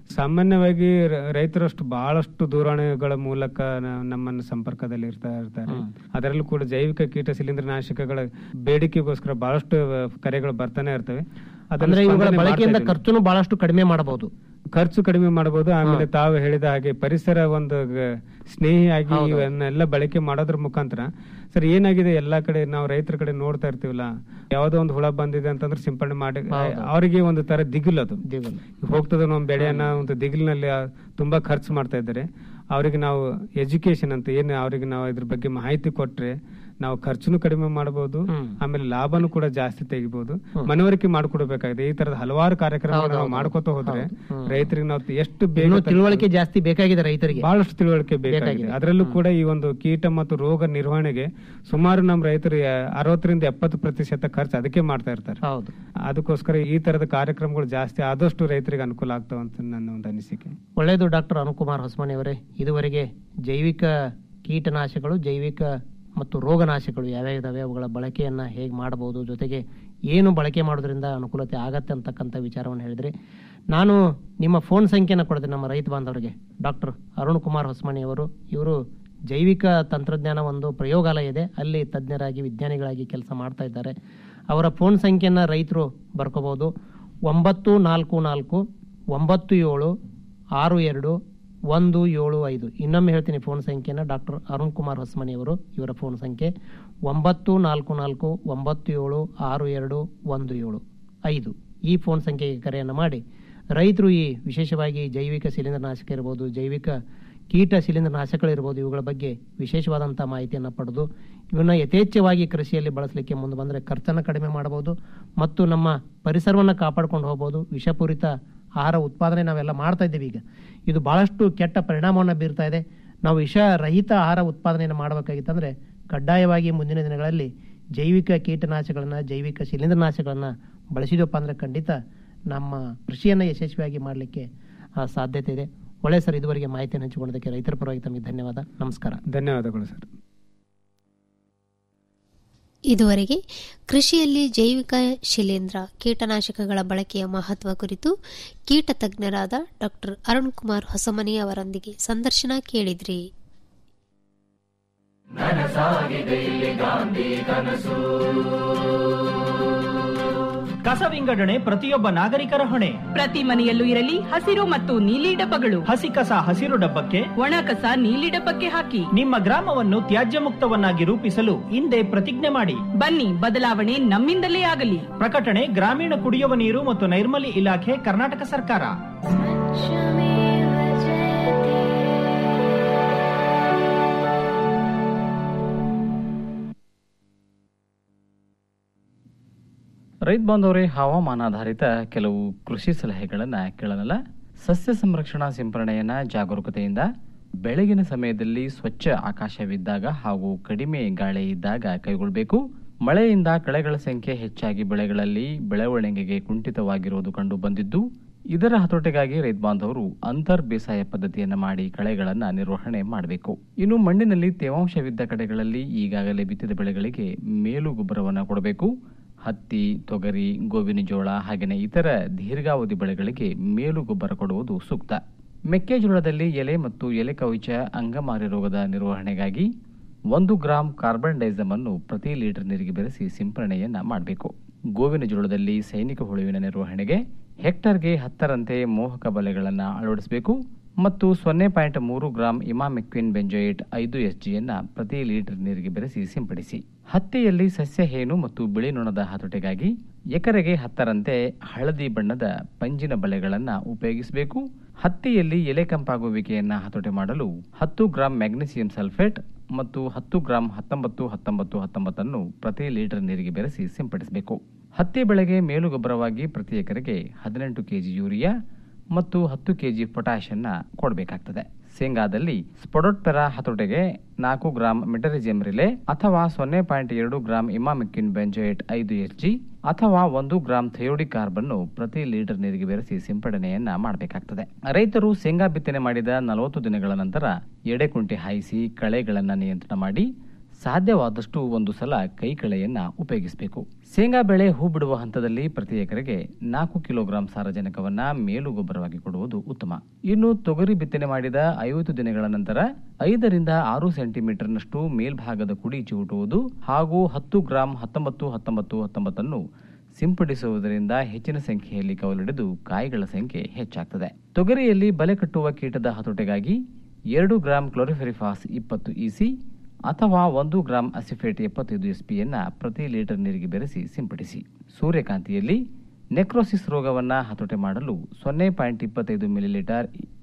ಸಾಮಾನ್ಯವಾಗಿ ರ- ರೈತರಷ್ಟು ಬಹಳಷ್ಟು ದೂರವಾಣಿಗಳ ಮೂಲಕ ನ- ನಮ್ಮನ್ನು ಸಂಪರ್ಕದಲ್ಲಿ ಇರ್ತಾ ಇರ್ತಾರೆ ಅದರಲ್ಲೂ ಕೂಡ ಜೈವಿಕ ಕೀಟ ಶಿಲೀಂಧ್ರ ನಾಶಕಗಳ ಬೇಡಿಕೆಗೋಸ್ಕರ ಬಹಳಷ್ಟು ಅಹ್, ಕರೆಗಳು ಬರ್ತಾನೆ ಇರ್ತವೆ ಅದನ್ನ ಅಂದ್ರೆ ಇವುಗಳ ಸ್ಪಂದನೆ ಮಾಡ್ತಾ ಬಳಕೆಯಿಂದ ಇದ್ದೀವಿ. ಖರ್ಚುನು ಬಹಳಷ್ಟು ಕಡಿಮೆ ಮಾಡಬಹುದು ಖರ್ಚು ಕಡಿಮೆ ಮಾಡಬಹುದು ಆಮೇಲೆ ತಾವು ಹೇಳಿದ ಹಾಗೆ ಪರಿಸರ ಒಂದು ಗ- ಸ್ನೇಹಿಯಾಗಿ ಇವನ್ನೆಲ್ಲ ಬಳಕೆ ಮಾಡೋದ್ರ ಮುಖಾಂತರ ಸರ್ ಏನಾಗಿದೆ ಎಲ್ಲಾ ಕಡೆ ನಾವು ರೈತರ ಕಡೆ ನೋಡ್ತಾ ಇರ್ತೀವಲ್ಲ ಯಾವ್ದೋ ಒಂದು ಹುಳ ಬಂದಿದೆ ಅಂತಂದ್ರೆ ಸಿಂಪಡಣೆ ಮಾಡಿ ಅವರಿಗೆ ಒಂದು ತರ ದಿಗಿಲ್ ಅದು ಹೋಗ್ತದೆ ನಮ್ಮ ಬೆಳೆಯನ್ನ ಒಂದು ದಿಗಿಲಿನಲ್ಲಿ ಆ ತುಂಬಾ ಖರ್ಚು ಮಾಡ್ತಾ ಇದ್ದಾರೆ ಅವರಿಗೆ ನಾವು ಎಜುಕೇಶನ್ ಅಂತ ಏನು ಅವರಿಗೆ ನಾವು ಇದ್ರ ಬಗ್ಗೆ ಮಾಹಿತಿ ಕೊಟ್ರೆ ನಾವು ಖರ್ಚುನು ಕಡಿಮೆ ಮಾಡಬಹುದು ಆಮೇಲೆ ಲಾಭನು ಕೂಡ ಜಾಸ್ತಿ ತೆಗಿಬಹುದು ಮನವರಿಕೆ ಮಾಡ್ಕೊಡ್ಬೇಕಾಗಿದೆ ಈ ತರದ ಹಲವಾರು ಕಾರ್ಯಕ್ರಮಗಳು ನಾವು ಮಾಡ್ಕೋತ ಹೋದ್ರೆ ರೈತರಿಗೆ ನಾವು ಎಷ್ಟು ಬೇಗ ಇನ್ನೂ ತಲುಪ- ತಿಳುವಳಿಕೆ ಜಾಸ್ತಿ ಬೇಕಾಗಿದೆ ರೈತರಿಗೆ ಬಹಳಷ್ಟು ತಿಳುವಳಿಕೆ ಬೇಕಾಗಿದೆ ಅದರಲ್ಲೂ ಕೂಡ ಈ ಒಂದು ಕೀಟ ಮತ್ತು ರೋಗ ನಿರ್ವಹಣೆಗೆ ಸುಮಾರು ನಮ್ಮ ರೈತರು ಎ- ಅರವತ್ತರಿಂದ ಎಪ್ಪತ್ತು ಪ್ರತಿಶತ ಖರ್ಚು ಅದಕ್ಕೆ ಮಾಡ್ತಾ ಇರ್ತಾರೆ ಹೌದು ಅದಕ್ಕೋಸ್ಕರ ಈ ತರದ ಕಾರ್ಯಕ್ರಮಗಳು ಜಾಸ್ತಿ ಆದಷ್ಟು ರೈತರಿಗೆ ಅನುಕೂಲ ಆಗ್ತಾವ ಅಂತ ನನ್ನ ಒಂದು ಅನಿಸಿಕೆ ಒಳ್ಳೆಯದು ಡಾಕ್ಟರ್ ಅನುಕುಮಾರ್ ಹೊಸಮನಿ ಅವರೇ ಇದುವರೆಗೆ ಜೈವಿಕ ಕೀಟನಾಶಕಗಳು ಜೈವಿಕ ಮತ್ತು ರೋಗನಾಶಕಗಳು ಯಾವ್ಯಾವ ಇದಾವೆ ಅವುಗಳ ಬಳಕೆಯನ್ನ ಹೇಗೆ ಮಾಡಬಹುದು ಜೊತೆಗೆ ಏನು ಬಳಕೆ ಮಾಡೋದ್ರಿಂದ ಅನುಕೂಲತೆ ಆಗತ್ತೆ ಅಂತಕ್ಕಂಥ ವಿಚಾರವನ್ನು ಹೇಳಿದ್ರಿ ನಾನು ನಿಮ್ಮ ಫೋನ್ ಸಂಖ್ಯೆನ ಕೊಡ್ತೀನಿ ನಮ್ಮ ರೈತ ಬಾಂಧವರಿಗೆ ಡಾಕ್ಟರ್ ಅರುಣ್ ಕುಮಾರ್ ಹೊಸಮನಿ ಅವರು ಇವರು ಜೈವಿಕ ತಂತ್ರಜ್ಞಾನ ಒಂದು ಪ್ರಯೋಗಾಲಯ ಇದೆ ಅಲ್ಲಿ ತಜ್ಞರಾಗಿ ವಿಜ್ಞಾನಿಗಳಾಗಿ ಕೆಲಸ ಮಾಡ್ತಾ ಇದ್ದಾರೆ ಅವರ ಫೋನ್ ಸಂಖ್ಯೆಯನ್ನ ರೈತರು ಬರ್ಕೋಬಹುದು ಒಂಬತ್ತು ನಾಲ್ಕು ನಾಲ್ಕು ಒಂಬತ್ತು ಏಳು ಆರು ಎರಡು ಒಂದು ಏಳು ಐದು ಇನ್ನೊಮ್ಮೆ ಹೇಳ್ತೀನಿ ಫೋನ್ ಸಂಖ್ಯೆನ ಡಾಕ್ಟರ್ ಅರುಣ್ ಕುಮಾರ್ ಹೊಸಮನಿ ಅವರು ಇವರ ಫೋನ್ ಸಂಖ್ಯೆ ಒಂಬತ್ತು ನಾಲ್ಕು ನಾಲ್ಕು ಒಂಬತ್ತು ಏಳು ಆರು ಎರಡು ಒಂದು ಏಳು ಐದು ಈ ಫೋನ್ ಸಂಖ್ಯೆಗೆ ಕರೆಯನ್ನು ಮಾಡಿ ರೈತರು ಈ ವಿಶೇಷವಾಗಿ ಜೈವಿಕ ಶಿಲೀಂಧ್ರನಾಶಕ ಇರ್ಬೋದು ಜೈವಿಕ ಕೀಟ ಶಿಲೀಂಧ್ರನಾಶಕಗಳಿರ್ಬೋದು ಇವುಗಳ ಬಗ್ಗೆ ವಿಶೇಷವಾದಂಥ ಮಾಹಿತಿಯನ್ನು ಪಡೆದು ಇವನ್ನ ಯಥೇಚ್ಛವಾಗಿ ಕೃಷಿಯಲ್ಲಿ ಬಳಸಲಿಕ್ಕೆ ಮುಂದೆ ಬಂದರೆ ಖರ್ಚನ್ನು ಕಡಿಮೆ ಮಾಡಬಹುದು ಮತ್ತು ನಮ್ಮ ಪರಿಸರವನ್ನು ಕಾಪಾಡ್ಕೊಂಡು ಹೋಗ್ಬೋದು ವಿಷಪೂರಿತ ಆಹಾರ ಉತ್ಪಾದನೆ ನಾವೆಲ್ಲ ಮಾಡ್ತಾ ಇದ್ದೀವಿ ಈಗ ಇದು ಬಹಳಷ್ಟು ಕೆಟ್ಟ ಪರಿಣಾಮವನ್ನು ಬೀರ್ತಾ ಇದೆ ನಾವು ವಿಷರಹಿತ ಆಹಾರ ಉತ್ಪಾದನೆಯನ್ನು ಮಾಡಬೇಕಾಗಿತ್ತಂದ್ರೆ ಕಡ್ಡಾಯವಾಗಿ ಮುಂದಿನ ದಿನಗಳಲ್ಲಿ ಜೈವಿಕ ಕೀಟನಾಶಕಗಳನ್ನ ಜೈವಿಕ ಶಿಲೀಂಧ್ರನಾಶಕಗಳನ್ನ ಬಳಸಿದಪ್ಪ ಅಂದ್ರೆ ಖಂಡಿತ ನಮ್ಮ ಕೃಷಿಯನ್ನು ಯಶಸ್ವಿಯಾಗಿ ಮಾಡಲಿಕ್ಕೆ ಸಾಧ್ಯತೆ ಇದೆ ಒಳ್ಳೆ ಸರ್ ಇದುವರೆಗೆ ಮಾಹಿತಿಯನ್ನು ಹಂಚಿಕೊಳ್ಳೋದಕ್ಕೆ ರೈತರ ಪರವಾಗಿ ತಮಗೆ ಧನ್ಯವಾದ ನಮಸ್ಕಾರ ಧನ್ಯವಾದಗಳು ಸರ್ ಇದುವರೆಗೆ ಕೃಷಿಯಲ್ಲಿ ಜೈವಿಕ ಶಿಲೀಂಧ್ರ ಕೀಟನಾಶಕಗಳ ಬಳಕೆಯ ಮಹತ್ವ ಕುರಿತು ಕೀಟ ತಜ್ಞರಾದ ಡಾಕ್ಟರ್ ಅರುಣ್ ಕುಮಾರ್ ಹೊಸಮನಿ ಅವರೊಂದಿಗೆ ಸಂದರ್ಶನ ಕೇಳಿದ್ರಿ ಕಸ ವಿಂಗಡಣೆ ಪ್ರತಿಯೊಬ್ಬ ನಾಗರಿಕರ ಹೊಣೆ ಪ್ರತಿ ಮನೆಯಲ್ಲೂ ಇರಲಿ ಹಸಿರು ಮತ್ತು ನೀಲಿ ಡಬ್ಬಗಳು ಹಸಿ ಕಸ ಹಸಿರು ಡಬ್ಬಕ್ಕೆ ಒಣ ಕಸ ನೀಲಿ ಡಬ್ಬಕ್ಕೆ ಹಾಕಿ ನಿಮ್ಮ ಗ್ರಾಮವನ್ನು ತ್ಯಾಜ್ಯ ಮುಕ್ತವನ್ನಾಗಿ ರೂಪಿಸಲು ಹಿಂದೆ ಪ್ರತಿಜ್ಞೆ ಮಾಡಿ ಬನ್ನಿ ಬದಲಾವಣೆ ನಮ್ಮಿಂದಲೇ ಆಗಲಿ ಪ್ರಕಟಣೆ ಗ್ರಾಮೀಣ ಕುಡಿಯುವ ನೀರು ಮತ್ತು ನೈರ್ಮಲ್ಯ ಇಲಾಖೆ ಕರ್ನಾಟಕ ಸರ್ಕಾರ ರೈತ ಬಾಂಧವರೇ ಹವಾಮಾನಾಧಾರಿತ ಕೆಲವು ಕೃಷಿ ಸಲಹೆಗಳನ್ನು ಕೇಳೋಣಲ್ಲ ಸಸ್ಯ ಸಂರಕ್ಷಣಾ ಸಿಂಪರಣೆಯನ್ನ ಜಾಗರೂಕತೆಯಿಂದ ಬೆಳಗಿನ ಸಮಯದಲ್ಲಿ ಸ್ವಚ್ಛ ಆಕಾಶವಿದ್ದಾಗ ಹಾಗೂ ಕಡಿಮೆ ಗಾಳಿ ಇದ್ದಾಗ ಕೈಗೊಳ್ಳಬೇಕು ಮಳೆಯಿಂದ ಕಳೆಗಳ ಸಂಖ್ಯೆ ಹೆಚ್ಚಾಗಿ ಬೆಳೆಗಳಲ್ಲಿ ಬೆಳವಣಿಗೆಗೆ ಕುಂಠಿತವಾಗಿರುವುದು ಕಂಡು ಬಂದಿದ್ದು ಇದರ ಹತೋಟಿಗಾಗಿ ರೈತ ಬಾಂಧವರು ಅಂತರ್ ಬೇಸಾಯ ಪದ್ಧತಿಯನ್ನು ಮಾಡಿ ಕಳೆಗಳನ್ನು ನಿರ್ವಹಣೆ ಮಾಡಬೇಕು ಇನ್ನು ಮಣ್ಣಿನಲ್ಲಿ ತೇವಾಂಶವಿದ್ದ ಕಡೆಗಳಲ್ಲಿ ಈಗಾಗಲೇ ಬಿತ್ತಿದ ಬೆಳೆಗಳಿಗೆ ಮೇಲು ಗೊಬ್ಬರವನ್ನು ಕೊಡಬೇಕು ಹತ್ತಿ ತೊಗರಿ ಗೋವಿನ ಜೋಳ ಹಾಗೆಯೇ ಇತರ ದೀರ್ಘಾವಧಿ ಬೆಳೆಗಳಿಗೆ ಮೇಲು ಗೊಬ್ಬರ ಕೊಡುವುದು ಸೂಕ್ತ ಮೆಕ್ಕೆಜೋಳದಲ್ಲಿ ಎಲೆ ಮತ್ತು ಎಲೆ ಕವಚ ಅಂಗಮಾರಿ ರೋಗದ ನಿರ್ವಹಣೆಗಾಗಿ ಒಂದು ಗ್ರಾಂ ಕಾರ್ಬನ್ ಡೈಸಮ್ ಅನ್ನು ಪ್ರತಿ ಲೀಟರ್ ನೀರಿಗೆ ಬೆರೆಸಿ ಸಿಂಪರಣೆಯನ್ನ ಮಾಡಬೇಕು ಗೋವಿನ ಜೋಳದಲ್ಲಿ ಸೈನಿಕ ಹುಳುವಿನ ನಿರ್ವಹಣೆಗೆ ಹೆಕ್ಟರ್ಗೆ ಹತ್ತರಂತೆ ಮೋಹಕ ಬಲೆಗಳನ್ನು ಅಳವಡಿಸಬೇಕು ಮತ್ತು ಸೊನ್ನೆ ಪಾಯಿಂಟ್ ಮೂರು ಗ್ರಾಂ ಇಮಾಮೆಕ್ವಿನ್ ಬೆಂಜೋಯೇಟ್ ಐದು ಎಸ್ ಜಿಯನ್ನ ಪ್ರತಿ ಲೀಟರ್ ನೀರಿಗೆ ಬೆರೆಸಿ ಸಿಂಪಡಿಸಿ ಹತ್ತಿಯಲ್ಲಿ ಸಸ್ಯ ಹೇನು ಮತ್ತು ಬಿಳಿ ನೊಣದ ಹತೋಟಿಗಾಗಿ ಎಕರೆಗೆ ಹತ್ತರಂತೆ ಹಳದಿ ಬಣ್ಣದ ಪಂಜಿನ ಬಲೆಗಳನ್ನು ಉಪಯೋಗಿಸಬೇಕು ಹತ್ತಿಯಲ್ಲಿ ಎಲೆ ಕಂಪಾಗುವಿಕೆಯನ್ನ ಹತೋಟಿ ಮಾಡಲು ಹತ್ತು ಗ್ರಾಂ ಮ್ಯಾಗ್ನೀಸಿಯಂ ಸಲ್ಫೇಟ್ ಮತ್ತು ಹತ್ತು ಗ್ರಾಂ ಹತ್ತೊಂಬತ್ತು ಹತ್ತೊಂಬತ್ತು ಹತ್ತೊಂಬತ್ತನ್ನು ಪ್ರತಿ ಲೀಟರ್ ನೀರಿಗೆ ಬೆರೆಸಿ ಸಿಂಪಡಿಸಬೇಕು ಹತ್ತಿ ಬೆಳೆಗೆ ಮೇಲು ಗೊಬ್ಬರವಾಗಿ ಪ್ರತಿ ಎಕರೆಗೆ ಹದಿನೆಂಟು ಕೆಜಿ ಯೂರಿಯಾ ಮತ್ತು ಹತ್ತು ಕೆಜಿ ಪೊಟ್ಯಾಷ್ ಅನ್ನ ಕೊಡಬೇಕಾಗ್ತದೆ ಶೇಂಗಾದಲ್ಲಿ ಸ್ಪೊಡೋಟ್ಪೆರಾ ಹತೋಟೆಗೆ ನಾಲ್ಕು ಗ್ರಾಂ ಮೆಟರಿಜಿಯಂ ರಿಲೆ ಅಥವಾ ಸೊನ್ನೆ ಪಾಯಿಂಟ್ ಎರಡು ಗ್ರಾಂ ಇಮಾಮಿಕ್ಕಿನ್ ಬೆಂಜೋಯೇಟ್ ಐದು ಎಚ್ ಜಿ ಅಥವಾ ಒಂದು ಗ್ರಾಂ ಥಯೋಡಿ ಕಾರ್ಬನ್ನು ಪ್ರತಿ ಲೀಟರ್ ನೀರಿಗೆ ಬೆರೆಸಿ ಸಿಂಪಡಣೆಯನ್ನ ಮಾಡಬೇಕಾಗ್ತದೆ ರೈತರು ಶೇಂಗಾ ಬಿತ್ತನೆ ಮಾಡಿದ ನಲವತ್ತು ದಿನಗಳ ನಂತರ ಎಡೆಕುಂಟೆ ಹಾಯಿಸಿ ಕಳೆಗಳನ್ನ ನಿಯಂತ್ರಣ ಮಾಡಿ ಸಾಧ್ಯವಾದಷ್ಟು ಒಂದು ಸಲ ಕೈಕಳೆಯನ್ನ ಉಪಯೋಗಿಸಬೇಕು ಶೇಂಗಾ ಬೆಳೆ ಹೂ ಬಿಡುವ ಹಂತದಲ್ಲಿ ಪ್ರತಿ ಎಕರೆಗೆ ನಾಲ್ಕು ಕಿಲೋಗ್ರಾಂ ಸಾರಜನಕವನ್ನ ಮೇಲು ಗೊಬ್ಬರವಾಗಿ ಕೊಡುವುದು ಉತ್ತಮ ಇನ್ನು ತೊಗರಿ ಬಿತ್ತನೆ ಮಾಡಿದ ಐವತ್ತು ದಿನಗಳ ನಂತರ ಐದರಿಂದ ಆರು ಸೆಂಟಿಮೀಟರ್ನಷ್ಟು ಮೇಲ್ಭಾಗದ ಕುಡಿ ಚಿವುಟುವುದು ಹಾಗೂ ಹತ್ತು ಗ್ರಾಂ ಹತ್ತೊಂಬತ್ತು ಹತ್ತೊಂಬತ್ತು ಹತ್ತೊಂಬತ್ತನ್ನು ಸಿಂಪಡಿಸುವುದರಿಂದ ಹೆಚ್ಚಿನ ಸಂಖ್ಯೆಯಲ್ಲಿ ಕವಲಿಡಿದು ಕಾಯಿಗಳ ಸಂಖ್ಯೆ ಹೆಚ್ಚಾಗ್ತದೆ ತೊಗರಿಯಲ್ಲಿ ಬಲೆ ಕಟ್ಟುವ ಕೀಟದ ಹತೋಟಿಗಾಗಿ ಎರಡು ಗ್ರಾಂ ಕ್ಲೋರಿಫೆರಿಫಾಸ್ ಇಪ್ಪತ್ತು ಇಸಿ ಅಥವಾ ಒಂದು ಗ್ರಾಂ ಅಸಿಫೇಟ್ ಎಪ್ಪತ್ತೈದು ಎಸ್ಪಿಯನ್ನ ಪ್ರತಿ ಲೀಟರ್ ನೀರಿಗೆ ಬೆರೆಸಿ ಸಿಂಪಡಿಸಿ ಸೂರ್ಯಕಾಂತಿಯಲ್ಲಿ ನೆಕ್ರೋಸಿಸ್ ರೋಗವನ್ನ ಹತೋಟಿ ಮಾಡಲು ಸೊನ್ನೆ ಪಾಯಿಂಟ್ ಇಪ್ಪತ್ತೈದು ಮಿಲಿಲೀಟರ್